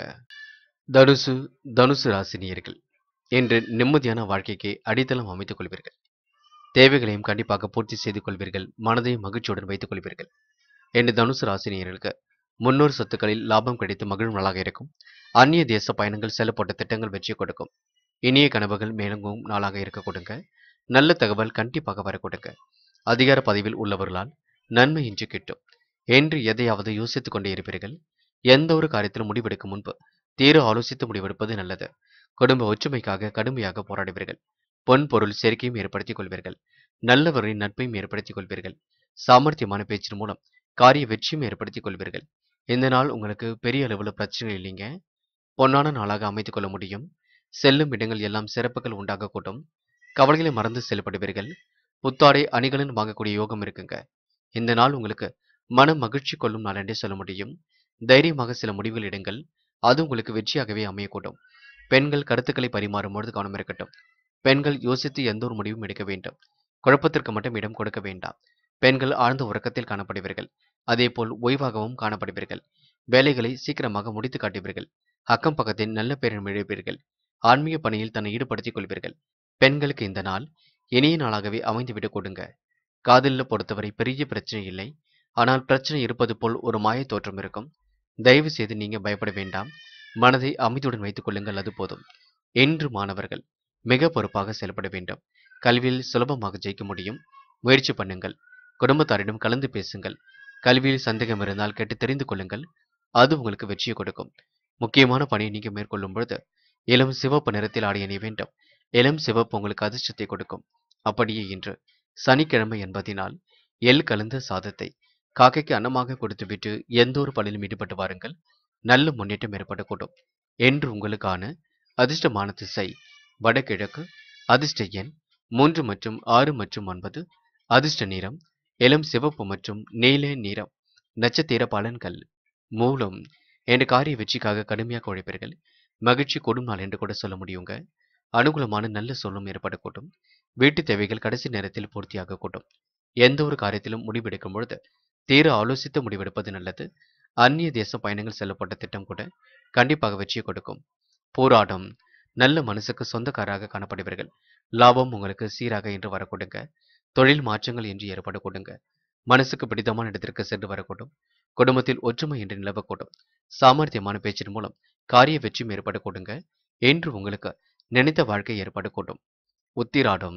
Speaker 1: தனுசு தனுசு ராசினியர்கள் என்று நிம்மதியான வாழ்க்கைக்கு அடித்தளம் அமைத்துக் கொள்வீர்கள் தேவைகளையும் கண்டிப்பாக பூர்த்தி செய்து கொள்வீர்கள் மனதையும் மகிழ்ச்சியுடன் வைத்துக் கொள்வீர்கள் என்று தனுசு ராசினியர்களுக்கு முன்னோர் சொத்துக்களில் லாபம் கிடைத்து மகிழும் நாளாக இருக்கும் அந்நிய தேச பயணங்கள் செல்லப்பட்ட திட்டங்கள் வெற்றி கொடுக்கும் இனிய கனவுகள் மேலங்கும் நாளாக இருக்க கொடுங்க நல்ல தகவல் கண்டிப்பாக வர கொடுங்க அதிகார பதவியில் உள்ளவர்களால் நன்மை இன்று கிட்டும் என்று எதையாவது யோசித்துக் கொண்டே இருப்பீர்கள் எந்த ஒரு காரியத்திலும் முடிவெடுக்கும் முன்பு தீர ஆலோசித்து முடிவெடுப்பது நல்லது குடும்ப ஒற்றுமைக்காக கடுமையாக போராடுவீர்கள் பொன் பொருள் சேர்க்கையும் ஏற்படுத்திக் கொள்வீர்கள் நல்லவரின் நட்பையும் ஏற்படுத்திக் கொள்வீர்கள் சாமர்த்தியமான பேச்சின் மூலம் காரிய வெற்றியும் ஏற்படுத்திக் கொள்வீர்கள் இந்த நாள் உங்களுக்கு பெரிய அளவில் பிரச்சனை இல்லைங்க பொன்னான நாளாக அமைத்துக் கொள்ள முடியும் செல்லும் இடங்கள் எல்லாம் சிறப்புகள் உண்டாக கூட்டும் கவலைகளை மறந்து செயல்படுவீர்கள் புத்தாடை அணிகலன் வாங்கக்கூடிய யோகம் இருக்குங்க இந்த நாள் உங்களுக்கு மன மகிழ்ச்சி கொள்ளும் நாள் என்றே சொல்ல முடியும் தைரியமாக சில முடிவுகள் எடுங்கள் அது உங்களுக்கு வெற்றியாகவே அமையக்கூடும் பெண்கள் கருத்துக்களை பரிமாறும் பொழுது கவனம் இருக்கட்டும் பெண்கள் யோசித்து எந்த ஒரு முடிவும் எடுக்க வேண்டும் குழப்பத்திற்கு மட்டும் இடம் கொடுக்க வேண்டாம் பெண்கள் ஆழ்ந்த உறக்கத்தில் காணப்படுவீர்கள் அதேபோல் ஓய்வாகவும் காணப்படுவீர்கள் வேலைகளை சீக்கிரமாக முடித்து காட்டுவீர்கள் அக்கம் பக்கத்தில் நல்ல பேரின் இழப்பீர்கள் ஆன்மீக பணியில் தன்னை ஈடுபடுத்திக் கொள்வீர்கள் பெண்களுக்கு இந்த நாள் இனிய நாளாகவே அமைந்துவிடக் கொடுங்க காதலில் பொறுத்தவரை பெரிய பிரச்சனை இல்லை ஆனால் பிரச்சனை இருப்பது போல் ஒரு மாய தோற்றம் இருக்கும் தயவு செய்து நீங்க பயப்பட வேண்டாம் மனதை அமைதியுடன் வைத்துக் கொள்ளுங்கள் அது போதும் என்று மாணவர்கள் மிக பொறுப்பாக செயல்பட வேண்டும் கல்வியில் சுலபமாக ஜெயிக்க முடியும் முயற்சி பண்ணுங்கள் குடும்பத்தாரிடம் கலந்து பேசுங்கள் கல்வியில் சந்தேகம் இருந்தால் கேட்டு தெரிந்து கொள்ளுங்கள் அது உங்களுக்கு வெற்றியை கொடுக்கும் முக்கியமான பணியை நீங்க மேற்கொள்ளும் பொழுது இளம் சிவப்பு நிறத்தில் ஆடை அணிய வேண்டும் இளம் சிவப்பு உங்களுக்கு அதிர்ஷ்டத்தை கொடுக்கும் அப்படியே இன்று சனிக்கிழமை என்பதினால் எள் கலந்த சாதத்தை காக்கைக்கு அன்னமாக கொடுத்துவிட்டு எந்த ஒரு பணியிலும் ஈடுபட்டு வாருங்கள் நல்ல முன்னேற்றம் ஏற்படக்கூடும் என்று உங்களுக்கான அதிர்ஷ்டமான திசை வடகிழக்கு அதிர்ஷ்ட எண் மூன்று மற்றும் ஆறு மற்றும் ஒன்பது அதிர்ஷ்ட நிறம் இளம் சிவப்பு மற்றும் நீல நிறம் நட்சத்திர பலன்கள் மூலம் என்ற காரிய வெற்றிக்காக கடுமையாக உழைப்பீர்கள் மகிழ்ச்சி கொடும் நாள் என்று கூட சொல்ல முடியுங்க அனுகூலமான நல்ல சொல்லும் ஏற்படக்கூடும் வீட்டு தேவைகள் கடைசி நேரத்தில் பூர்த்தியாக கூட்டும் எந்த ஒரு காரியத்திலும் முடிவெடுக்கும் பொழுது தீர ஆலோசித்து முடிவெடுப்பது நல்லது அந்நிய தேச பயணங்கள் செல்லப்பட்ட திட்டம் கூட கண்டிப்பாக வெற்றியை கொடுக்கும் போராட்டம் நல்ல மனசுக்கு சொந்தக்காராக காணப்படுவீர்கள் லாபம் உங்களுக்கு சீராக என்று வரக்கூடுங்க தொழில் மாற்றங்கள் என்று ஏற்பட கொடுங்க மனசுக்கு பிடித்தமான இடத்திற்கு சென்று வரக்கூடும் குடும்பத்தில் ஒற்றுமை என்று நிலவக்கூடும் சாமர்த்தியமான பேச்சின் மூலம் காரிய வெற்றியும் ஏற்பட கொடுங்க என்று உங்களுக்கு நினைத்த வாழ்க்கை ஏற்பட கூடும் உத்திராடம்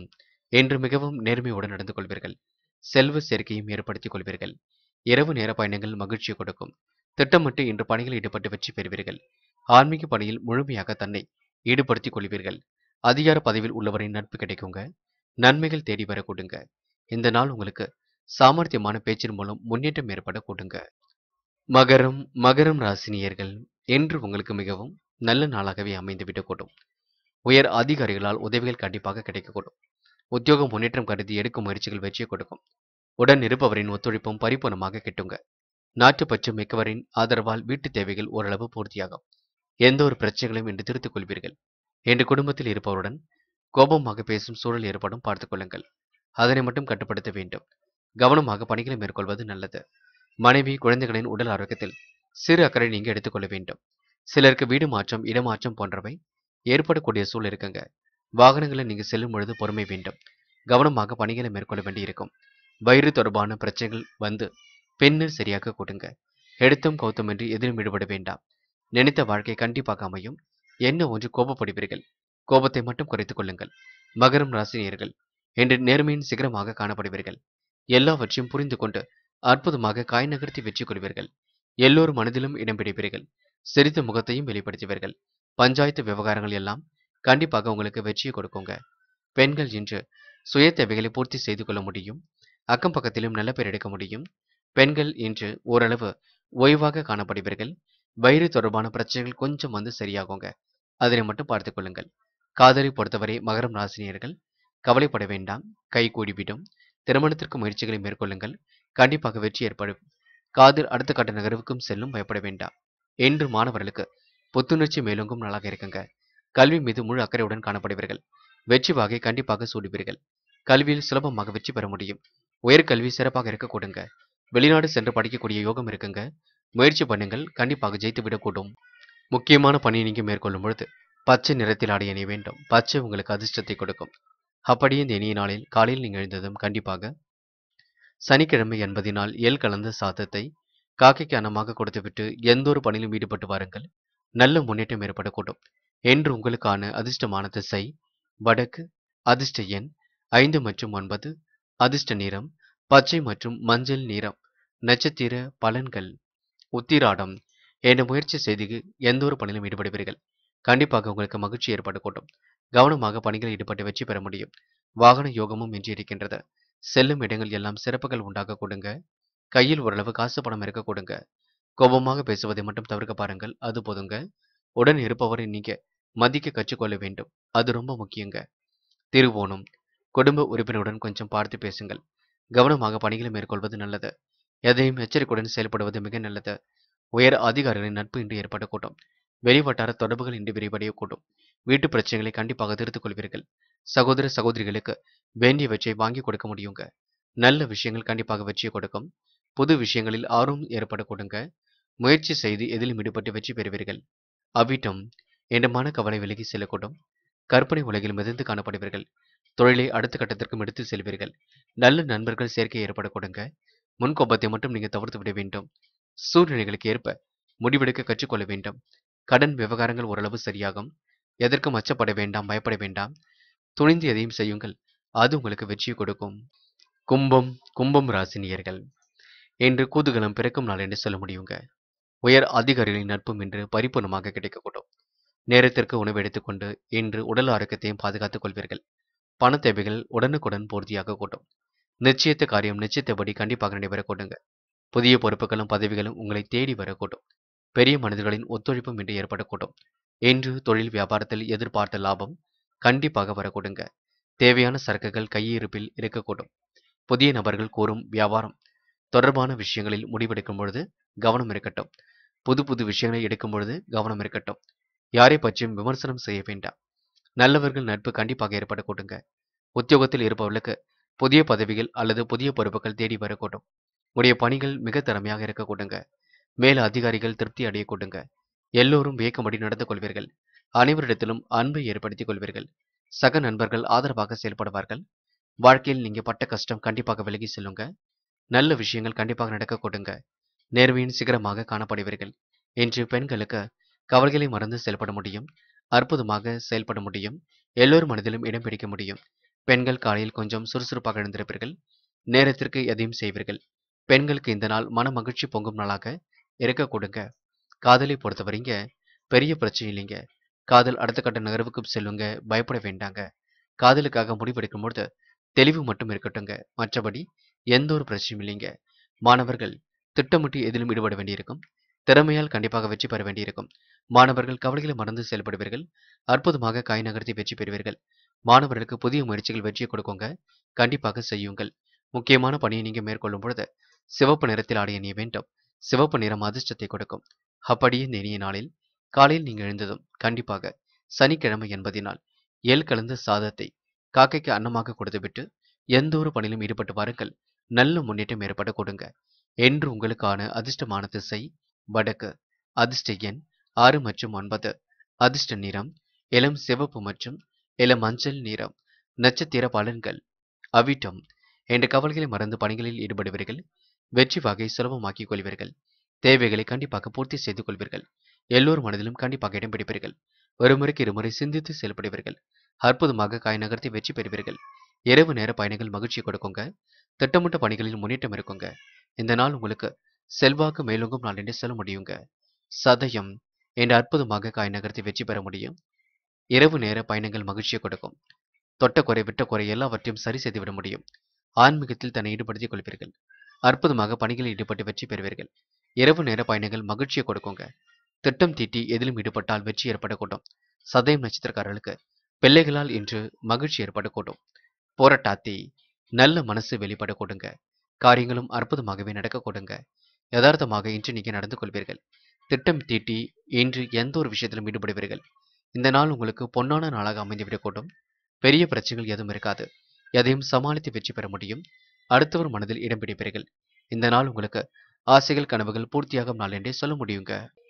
Speaker 1: இன்று மிகவும் நேர்மையுடன் நடந்து கொள்வீர்கள் செல்வ சேர்க்கையும் ஏற்படுத்திக் கொள்வீர்கள் இரவு நேர பயணங்கள் மகிழ்ச்சியை கொடுக்கும் திட்டமிட்டு இன்று பணிகளில் ஈடுபட்டு வெற்றி பெறுவீர்கள் ஆன்மீக பணியில் முழுமையாக தன்னை ஈடுபடுத்திக் கொள்வீர்கள் அதிகார பதவியில் உள்ளவரின் நட்பு கிடைக்குங்க நன்மைகள் தேடி வர கொடுங்க இந்த நாள் உங்களுக்கு சாமர்த்தியமான பேச்சின் மூலம் முன்னேற்றம் ஏற்பட கொடுங்க மகரம் மகரம் ராசினியர்கள் என்று உங்களுக்கு மிகவும் நல்ல நாளாகவே அமைந்து விடக்கூடும் உயர் அதிகாரிகளால் உதவிகள் கண்டிப்பாக கிடைக்கக்கூடும் உத்தியோக முன்னேற்றம் கருதி எடுக்கும் முயற்சிகள் வெற்றியை கொடுக்கும் உடன் இருப்பவரின் ஒத்துழைப்பும் பரிபூர்ணமாக கிட்டுங்க நாட்டுப்பற்று மிக்கவரின் ஆதரவால் வீட்டு தேவைகள் ஓரளவு பூர்த்தியாகும் எந்த ஒரு பிரச்சனைகளையும் இன்று திருத்திக் கொள்வீர்கள் என்று குடும்பத்தில் இருப்பவருடன் கோபமாக பேசும் சூழல் ஏற்படும் பார்த்துக் கொள்ளுங்கள் அதனை மட்டும் கட்டுப்படுத்த வேண்டும் கவனமாக பணிகளை மேற்கொள்வது நல்லது மனைவி குழந்தைகளின் உடல் ஆரோக்கியத்தில் சிறு அக்கறை நீங்க எடுத்துக்கொள்ள வேண்டும் சிலருக்கு வீடு மாற்றம் இடமாற்றம் போன்றவை ஏற்படக்கூடிய சூழல் இருக்குங்க வாகனங்களை நீங்க செல்லும் பொழுது பொறுமை வேண்டும் கவனமாக பணிகளை மேற்கொள்ள வேண்டியிருக்கும் வயிறு தொடர்பான பிரச்சனைகள் வந்து பின்னர் சரியாக கொடுங்க எடுத்தும் கௌத்தமின்றி எதிலும் ஈடுபட வேண்டாம் நினைத்த வாழ்க்கை கண்டிப்பாக அமையும் என்ன ஒன்று கோபப்படுவீர்கள் கோபத்தை மட்டும் குறைத்துக் கொள்ளுங்கள் மகரம் ராசினியர்கள் என்று நேர்மையின் சிகரமாக காணப்படுவீர்கள் எல்லாவற்றையும் புரிந்து கொண்டு அற்புதமாக காய் நகர்த்தி வெற்றி கொள்வீர்கள் எல்லோரும் மனதிலும் இடம் பிடிப்பீர்கள் சிரித்த முகத்தையும் வெளிப்படுத்துவீர்கள் பஞ்சாயத்து விவகாரங்கள் எல்லாம் கண்டிப்பாக உங்களுக்கு வெற்றியை கொடுக்குங்க பெண்கள் இன்று சுய தேவைகளை பூர்த்தி செய்து கொள்ள முடியும் அக்கம் பக்கத்திலும் நல்ல பேர் எடுக்க முடியும் பெண்கள் இன்று ஓரளவு ஓய்வாக காணப்படுவீர்கள் வயிறு தொடர்பான பிரச்சனைகள் கொஞ்சம் வந்து சரியாகுங்க அதனை மட்டும் பார்த்துக் கொள்ளுங்கள் காதலை பொறுத்தவரை மகரம் ராசினியர்கள் கவலைப்பட வேண்டாம் கை கூடிவிடும் திருமணத்திற்கு முயற்சிகளை மேற்கொள்ளுங்கள் கண்டிப்பாக வெற்றி ஏற்படும் காதல் அடுத்த கட்ட நகர்வுக்கும் செல்லும் பயப்பட வேண்டாம் என்று மாணவர்களுக்கு புத்துணர்ச்சி மேலோங்கும் நாளாக இருக்குங்க கல்வி மீது முழு அக்கறையுடன் காணப்படுவீர்கள் வெற்றி வாகை கண்டிப்பாக சூடுவீர்கள் கல்வியில் சுலபமாக வெற்றி பெற முடியும் உயர்கல்வி சிறப்பாக இருக்க கொடுங்க வெளிநாடு சென்று படிக்கக்கூடிய யோகம் இருக்குங்க முயற்சி பண்ணுங்கள் கண்டிப்பாக ஜெயித்து விடக்கூடும் முக்கியமான பணியை நீங்க மேற்கொள்ளும் பொழுது பச்சை நிறத்தில் ஆடை அணிய வேண்டும் பச்சை உங்களுக்கு அதிர்ஷ்டத்தை கொடுக்கும் அப்படியே இந்த இனிய நாளில் காலையில் நீங்கள் எழுந்ததும் கண்டிப்பாக சனிக்கிழமை என்பதினால் எல் கலந்த சாதத்தை காக்கைக்கு அன்னமாக கொடுத்துவிட்டு எந்த ஒரு பணியிலும் ஈடுபட்டு வாருங்கள் நல்ல முன்னேற்றம் ஏற்படக்கூடும் என்று உங்களுக்கான அதிர்ஷ்டமான திசை வடக்கு அதிர்ஷ்ட எண் ஐந்து மற்றும் ஒன்பது அதிர்ஷ்ட நிறம் பச்சை மற்றும் மஞ்சள் நிறம் நட்சத்திர பலன்கள் உத்திராடம் என்ற முயற்சி செய்து எந்த ஒரு பணியிலும் ஈடுபடுவீர்கள் கண்டிப்பாக உங்களுக்கு மகிழ்ச்சி ஏற்படக்கூடும் கவனமாக பணிகளில் ஈடுபட்டு வெற்றி பெற முடியும் வாகன யோகமும் இன்றி இருக்கின்றது செல்லும் இடங்கள் எல்லாம் சிறப்புகள் உண்டாக கொடுங்க கையில் ஓரளவு காசு பணம் இருக்க கொடுங்க கோபமாக பேசுவதை மட்டும் தவிர்க்க பாருங்கள் அது போதுங்க உடன் இருப்பவரை நீங்க மதிக்க கற்றுக்கொள்ள வேண்டும் அது ரொம்ப முக்கியங்க திருவோணம் குடும்ப உறுப்பினருடன் கொஞ்சம் பார்த்து பேசுங்கள் கவனமாக பணிகளை மேற்கொள்வது நல்லது எதையும் எச்சரிக்கையுடன் செயல்படுவது மிக நல்லது உயர் அதிகாரிகளின் நட்பு இன்று ஏற்படக்கூடும் வெளிவட்டார தொடர்புகள் இன்று விரிவடையக்கூடும் வீட்டு பிரச்சனைகளை கண்டிப்பாக திருத்திக் கொள்வீர்கள் சகோதர சகோதரிகளுக்கு வேண்டியவற்றை வாங்கி கொடுக்க முடியுங்க நல்ல விஷயங்கள் கண்டிப்பாக வெற்றியை கொடுக்கும் புது விஷயங்களில் ஆர்வம் ஏற்பட கொடுங்க முயற்சி செய்து எதிலும் ஈடுபட்டு வெற்றி பெறுவீர்கள் அவிட்டம் என்ற மன கவலை விலகி செல்லக்கூடும் கற்பனை உலகில் மிதந்து காணப்படுவீர்கள் தொழிலை அடுத்த கட்டத்திற்கும் எடுத்து செல்வீர்கள் நல்ல நண்பர்கள் சேர்க்கை ஏற்பட கொடுங்க முன்கோபத்தை மட்டும் நீங்க தவிர்த்து விட வேண்டும் சூழ்நிலைகளுக்கு ஏற்ப முடிவெடுக்க கற்றுக்கொள்ள வேண்டும் கடன் விவகாரங்கள் ஓரளவு சரியாகும் எதற்கும் அச்சப்பட வேண்டாம் பயப்பட வேண்டாம் துணிந்து எதையும் செய்யுங்கள் அது உங்களுக்கு வெற்றியை கொடுக்கும் கும்பம் கும்பம் ராசினியர்கள் என்று கூதுகலம் பிறக்கும் நாள் என்று சொல்ல முடியுங்க உயர் அதிகாரிகளின் நட்பும் இன்று பரிபூர்ணமாக கிடைக்கக்கூடும் நேரத்திற்கு உணவு எடுத்துக்கொண்டு இன்று உடல் ஆரோக்கியத்தையும் பாதுகாத்துக் கொள்வீர்கள் பண தேவைகள் உடனுக்குடன் பூர்த்தியாக கூட்டும் நிச்சயத்த காரியம் நிச்சயத்தபடி கண்டிப்பாக நடைபெறக்கூடுங்க புதிய பொறுப்புகளும் பதவிகளும் உங்களை தேடி வரக்கூடும் பெரிய மனிதர்களின் ஒத்துழைப்பும் இன்று ஏற்படக்கூடும் இன்று தொழில் வியாபாரத்தில் எதிர்பார்த்த லாபம் கண்டிப்பாக வரக்கூடுங்க தேவையான சரக்குகள் கையிருப்பில் இருக்கக்கூடும் புதிய நபர்கள் கூறும் வியாபாரம் தொடர்பான விஷயங்களில் முடிவெடுக்கும் பொழுது கவனம் இருக்கட்டும் புது புது விஷயங்களை எடுக்கும் பொழுது கவனம் இருக்கட்டும் யாரை பற்றியும் விமர்சனம் செய்ய வேண்டாம் நல்லவர்கள் நட்பு கண்டிப்பாக ஏற்படக்கூடுங்க உத்தியோகத்தில் இருப்பவர்களுக்கு புதிய பதவிகள் அல்லது புதிய பொறுப்புகள் தேடி வரக்கூடும் உடைய பணிகள் மிக திறமையாக இருக்கக்கூடுங்க மேல அதிகாரிகள் திருப்தி அடையக்கூடுங்க எல்லோரும் வியக்கும்படி நடந்து கொள்வீர்கள் அனைவரிடத்திலும் அன்பை ஏற்படுத்திக் கொள்வீர்கள் சக நண்பர்கள் ஆதரவாக செயல்படுவார்கள் வாழ்க்கையில் நீங்க பட்ட கஷ்டம் கண்டிப்பாக விலகி செல்லுங்க நல்ல விஷயங்கள் கண்டிப்பாக நடக்க கொடுங்க நேர்மையின் சிகரமாக காணப்படுவீர்கள் இன்று பெண்களுக்கு கவலைகளை மறந்து செயல்பட முடியும் அற்புதமாக செயல்பட முடியும் எல்லோரும் மனதிலும் இடம் பிடிக்க முடியும் பெண்கள் காலையில் கொஞ்சம் சுறுசுறுப்பாக எழுந்திருப்பீர்கள் நேரத்திற்கு எதையும் செய்வீர்கள் பெண்களுக்கு இந்த நாள் மன மகிழ்ச்சி பொங்கும் நாளாக இருக்க கொடுங்க காதலை பொறுத்தவரைங்க பெரிய பிரச்சனை இல்லைங்க காதல் அடுத்த கட்ட நகர்வுக்கு செல்லுங்க பயப்பட வேண்டாங்க காதலுக்காக முடிவெடுக்கும் பொழுது தெளிவு மட்டும் இருக்கட்டுங்க மற்றபடி எந்த ஒரு பிரச்சனையும் இல்லைங்க மாணவர்கள் திட்டமிட்டு எதிலும் ஈடுபட வேண்டியிருக்கும் திறமையால் கண்டிப்பாக வெற்றி பெற வேண்டியிருக்கும் மாணவர்கள் கவலைகளை மறந்து செயல்படுவீர்கள் அற்புதமாக காய் நகர்த்தி வெற்றி பெறுவீர்கள் மாணவர்களுக்கு புதிய முயற்சிகள் வெற்றியை கொடுக்குங்க கண்டிப்பாக செய்யுங்கள் முக்கியமான பணியை நீங்க மேற்கொள்ளும் பொழுது சிவப்பு நிறத்தில் ஆடைய அணிய வேண்டும் சிவப்பு நிறம் அதிர்ஷ்டத்தை கொடுக்கும் அப்படியே இந்த இனிய நாளில் காலையில் நீங்க எழுந்ததும் கண்டிப்பாக சனிக்கிழமை என்பதினால் எல் கலந்த சாதத்தை காக்கைக்கு அன்னமாக கொடுத்துவிட்டு எந்த ஒரு பணியிலும் ஈடுபட்டு வாருங்கள் நல்ல முன்னேற்றம் ஏற்பட கொடுங்க என்று உங்களுக்கான அதிர்ஷ்டமான திசை வடக்கு அதிர்ஷ்ட எண் ஆறு மற்றும் ஒன்பது அதிர்ஷ்ட நிறம் இளம் சிவப்பு மற்றும் இளம் மஞ்சள் நிறம் நட்சத்திர பலன்கள் அவிட்டம் என்ற கவலைகளை மறந்து பணிகளில் ஈடுபடுவீர்கள் வெற்றி வகை சுலபமாக்கிக் கொள்வீர்கள் தேவைகளை கண்டிப்பாக பூர்த்தி செய்து கொள்வீர்கள் எல்லோர் மனதிலும் கண்டிப்பாக இடம் பிடிப்பீர்கள் ஒரு முறைக்கு இருமுறை சிந்தித்து செயல்படுவீர்கள் அற்புதமாக காய் நகர்த்தி வெற்றி பெறுவீர்கள் இரவு நேர பயணங்கள் மகிழ்ச்சி கொடுக்குங்க திட்டமிட்ட பணிகளில் முன்னேற்றம் இருக்குங்க இந்த நாள் உங்களுக்கு செல்வாக்கு மேலோங்கும் நாள் என்று சொல்ல முடியுங்க சதயம் என்ற அற்புதமாக காய் நகர்த்தி வெற்றி பெற முடியும் இரவு நேர பயணங்கள் மகிழ்ச்சியை கொடுக்கும் தொட்ட குறை விட்ட குறை எல்லாவற்றையும் சரி செய்துவிட முடியும் ஆன்மீகத்தில் தன்னை ஈடுபடுத்திக் கொள்வீர்கள் அற்புதமாக பணிகளில் ஈடுபட்டு வெற்றி பெறுவீர்கள் இரவு நேர பயணங்கள் மகிழ்ச்சியை கொடுக்குங்க திட்டம் தீட்டி எதிலும் ஈடுபட்டால் வெற்றி ஏற்படக்கூடும் சதயம் நட்சத்திரக்காரர்களுக்கு பிள்ளைகளால் இன்று மகிழ்ச்சி ஏற்படக்கூடும் போராட்டாத்தி நல்ல மனசு வெளிப்பட கொடுங்க காரியங்களும் அற்புதமாகவே நடக்க கொடுங்க யதார்த்தமாக இன்று நீங்க நடந்து கொள்வீர்கள் திட்டம் தீட்டி இன்று எந்த ஒரு விஷயத்திலும் ஈடுபடுவீர்கள் இந்த நாள் உங்களுக்கு பொன்னான நாளாக அமைந்துவிடக்கூடும் பெரிய பிரச்சனைகள் எதுவும் இருக்காது எதையும் சமாளித்து வெற்றி பெற முடியும் அடுத்தவர் மனதில் இடம் பிடிப்பீர்கள் இந்த நாள் உங்களுக்கு ஆசைகள் கனவுகள் பூர்த்தியாகும் நாள் என்றே சொல்ல முடியுங்க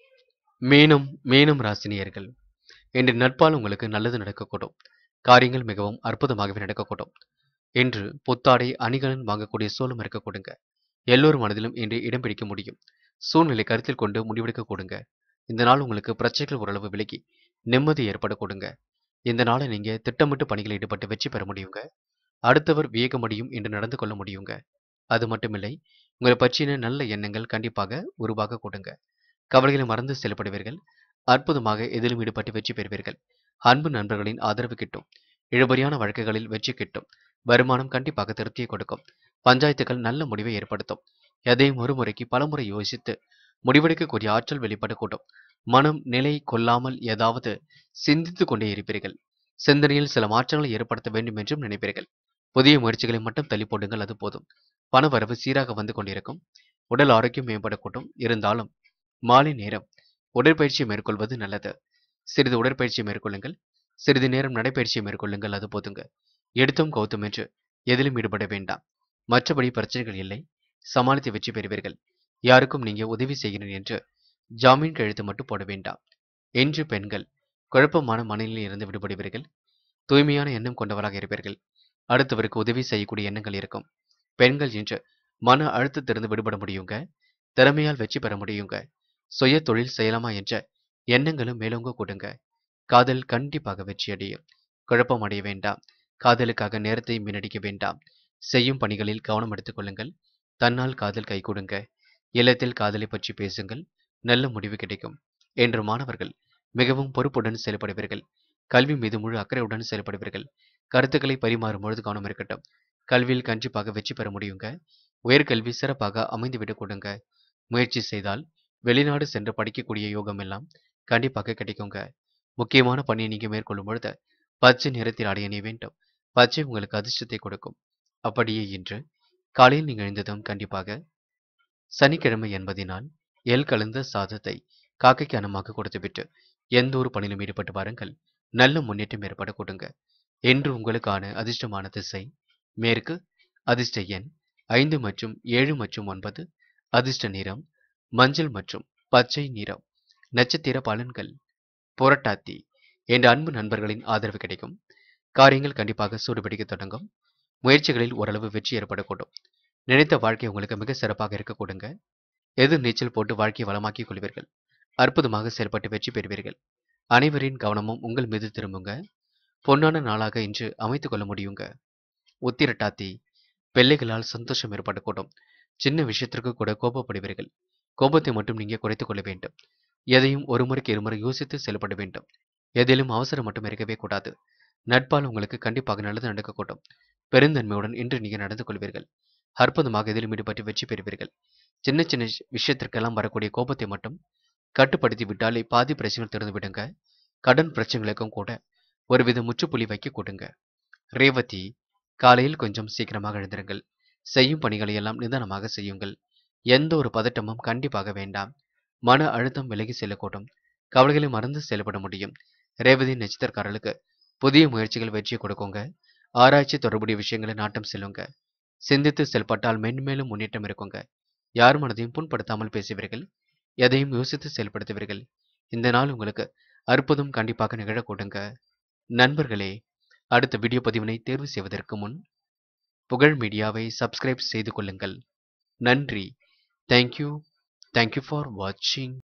Speaker 1: மீனும் மீனும் ராசினியர்கள் இன்று நட்பால் உங்களுக்கு நல்லது நடக்கக்கூடும் காரியங்கள் மிகவும் அற்புதமாகவே நடக்கக்கூடும் இன்று புத்தாடை அணிகலன் வாங்கக்கூடிய சூழலும் இருக்க கொடுங்க எல்லோரும் மனதிலும் இன்று இடம் பிடிக்க முடியும் சூழ்நிலை கருத்தில் கொண்டு முடிவெடுக்க கொடுங்க இந்த நாள் உங்களுக்கு பிரச்சனைகள் ஓரளவு விலகி நிம்மதி ஏற்பட கொடுங்க இந்த நாளை நீங்க திட்டமிட்டு பணிகளில் ஈடுபட்டு வெற்றி பெற முடியுங்க அடுத்தவர் வியக்க முடியும் என்று நடந்து கொள்ள முடியுங்க அது மட்டுமில்லை உங்களை பற்றின நல்ல எண்ணங்கள் கண்டிப்பாக உருவாக கொடுங்க கவலைகளை மறந்து செயல்படுவீர்கள் அற்புதமாக எதிலும் ஈடுபட்டு வெற்றி பெறுவீர்கள் அன்பு நண்பர்களின் ஆதரவு கிட்டும் இழுபறியான வழக்குகளில் வெற்றி கிட்டும் வருமானம் கண்டிப்பாக திருப்தியை கொடுக்கும் பஞ்சாயத்துகள் நல்ல முடிவை ஏற்படுத்தும் எதையும் ஒரு முறைக்கு பலமுறை யோசித்து முடிவெடுக்கக்கூடிய ஆற்றல் வெளிப்படக்கூடும் மனம் நிலை கொள்ளாமல் ஏதாவது சிந்தித்துக் கொண்டே இருப்பீர்கள் சிந்தனையில் சில மாற்றங்களை ஏற்படுத்த வேண்டும் என்றும் நினைப்பீர்கள் புதிய முயற்சிகளை மட்டும் தள்ளி போடுங்கள் அது போதும் பண வரவு சீராக வந்து கொண்டிருக்கும் உடல் ஆரோக்கியம் மேம்படக்கூடும் இருந்தாலும் மாலை நேரம் உடற்பயிற்சி மேற்கொள்வது நல்லது சிறிது உடற்பயிற்சி மேற்கொள்ளுங்கள் சிறிது நேரம் நடைப்பயிற்சியை மேற்கொள்ளுங்கள் அது போதுங்க எடுத்தும் கௌத்தும் என்று எதிலும் ஈடுபட வேண்டாம் மற்றபடி பிரச்சனைகள் இல்லை சமாளித்து வெற்றி பெறுவீர்கள் யாருக்கும் நீங்க உதவி செய்கிறேன் என்று ஜாமீன் கழுத்து மட்டும் போட வேண்டாம் என்று பெண்கள் குழப்பமான மனநிலையில் இருந்து விடுபடுவீர்கள் தூய்மையான எண்ணம் கொண்டவராக இருப்பீர்கள் அடுத்தவருக்கு உதவி செய்யக்கூடிய எண்ணங்கள் இருக்கும் பெண்கள் இன்று மன அழுத்தத்திலிருந்து விடுபட முடியுங்க திறமையால் வெற்றி பெற முடியுங்க சுய தொழில் செய்யலாமா என்ற எண்ணங்களும் மேலோங்க கொடுங்க காதல் கண்டிப்பாக வெற்றியடையும் குழப்பம் அடைய வேண்டாம் காதலுக்காக நேரத்தை வீணடிக்க வேண்டாம் செய்யும் பணிகளில் கவனம் எடுத்துக் கொள்ளுங்கள் தன்னால் காதல் கை கொடுங்க இல்லத்தில் காதலை பற்றி பேசுங்கள் நல்ல முடிவு கிடைக்கும் என்று மாணவர்கள் மிகவும் பொறுப்புடன் செயல்படுவீர்கள் கல்வி மீது முழு அக்கறையுடன் செயல்படுவீர்கள் கருத்துக்களை பரிமாறும் பொழுது கவனம் இருக்கட்டும் கல்வியில் கண்டிப்பாக வெற்றி பெற முடியுங்க உயர்கல்வி சிறப்பாக அமைந்துவிடக் கொடுங்க முயற்சி செய்தால் வெளிநாடு சென்று படிக்கக்கூடிய யோகம் எல்லாம் கண்டிப்பாக கிடைக்குங்க முக்கியமான பணியை நீங்க மேற்கொள்ளும் பொழுது பச்சை நிறத்தில் அடைய நீ வேண்டும் பச்சை உங்களுக்கு அதிர்ஷ்டத்தை கொடுக்கும் அப்படியே இன்று காலையில் நீங்கள் எழுந்ததும் கண்டிப்பாக சனிக்கிழமை என்பதினால் எல் கலந்த சாதத்தை காக்கைக்கு அன்னமாக கொடுத்துவிட்டு எந்த ஒரு பணியிலும் ஈடுபட்டு பாருங்கள் நல்ல முன்னேற்றம் ஏற்பட கொடுங்க என்று உங்களுக்கான அதிர்ஷ்டமான திசை மேற்கு அதிர்ஷ்ட எண் ஐந்து மற்றும் ஏழு மற்றும் ஒன்பது அதிர்ஷ்ட நிறம் மஞ்சள் மற்றும் பச்சை நிறம் நட்சத்திர பலன்கள் புரட்டாத்தி என்ற அன்பு நண்பர்களின் ஆதரவு கிடைக்கும் காரியங்கள் கண்டிப்பாக சூடுபிடிக்க தொடங்கும் முயற்சிகளில் ஓரளவு வெற்றி ஏற்படக்கூடும் நினைத்த வாழ்க்கை உங்களுக்கு மிக சிறப்பாக இருக்க கொடுங்க எதிர் நீச்சல் போட்டு வாழ்க்கையை வளமாக்கிக் கொள்வீர்கள் அற்புதமாக செயல்பட்டு வெற்றி பெறுவீர்கள் அனைவரின் கவனமும் உங்கள் மீது திரும்புங்க பொன்னான நாளாக இன்று அமைத்துக் கொள்ள முடியுங்க உத்திரட்டாத்தி பிள்ளைகளால் சந்தோஷம் ஏற்படக்கூடும் சின்ன விஷயத்திற்கு கூட கோபப்படுவீர்கள் கோபத்தை மட்டும் நீங்க குறைத்துக் கொள்ள வேண்டும் எதையும் ஒரு முறைக்கு இருமுறை யோசித்து செயல்பட வேண்டும் எதிலும் அவசரம் மட்டும் இருக்கவே கூடாது நட்பால் உங்களுக்கு கண்டிப்பாக நல்லது நடக்கக்கூடும் பெருந்தன்மையுடன் இன்று நீங்க நடந்து கொள்வீர்கள் அற்புதமாக எதிலும் ஈடுபட்டு வெற்றி பெறுவீர்கள் சின்ன சின்ன விஷயத்திற்கெல்லாம் வரக்கூடிய கோபத்தை மட்டும் கட்டுப்படுத்தி விட்டாலே பாதி பிரச்சனைகள் திறந்து விடுங்க கடன் பிரச்சனைகளுக்கும் கூட ஒருவித முற்றுப்புள்ளி வைக்க கொடுங்க ரேவதி காலையில் கொஞ்சம் சீக்கிரமாக எழுந்திருங்கள் செய்யும் பணிகளை எல்லாம் நிதானமாக செய்யுங்கள் எந்த ஒரு பதட்டமும் கண்டிப்பாக வேண்டாம் மன அழுத்தம் விலகி செல்லக்கூடும் கவலைகளை மறந்து செயல்பட முடியும் ரேவதி நட்சத்திரக்காரர்களுக்கு புதிய முயற்சிகள் வெற்றி கொடுக்குங்க ஆராய்ச்சி தொடர்புடைய விஷயங்களை நாட்டம் செல்லுங்க சிந்தித்து செயல்பட்டால் மென்மேலும் முன்னேற்றம் இருக்குங்க யார் மனதையும் புண்படுத்தாமல் பேசுவீர்கள் எதையும் யோசித்து செயல்படுத்துவீர்கள் இந்த நாள் உங்களுக்கு அற்புதம் கண்டிப்பாக நிகழக்கூடுங்க நண்பர்களே அடுத்த வீடியோ பதிவினை தேர்வு செய்வதற்கு முன் புகழ் மீடியாவை சப்ஸ்கிரைப் செய்து கொள்ளுங்கள் நன்றி தேங்க்யூ தேங்க்யூ ஃபார் வாட்சிங்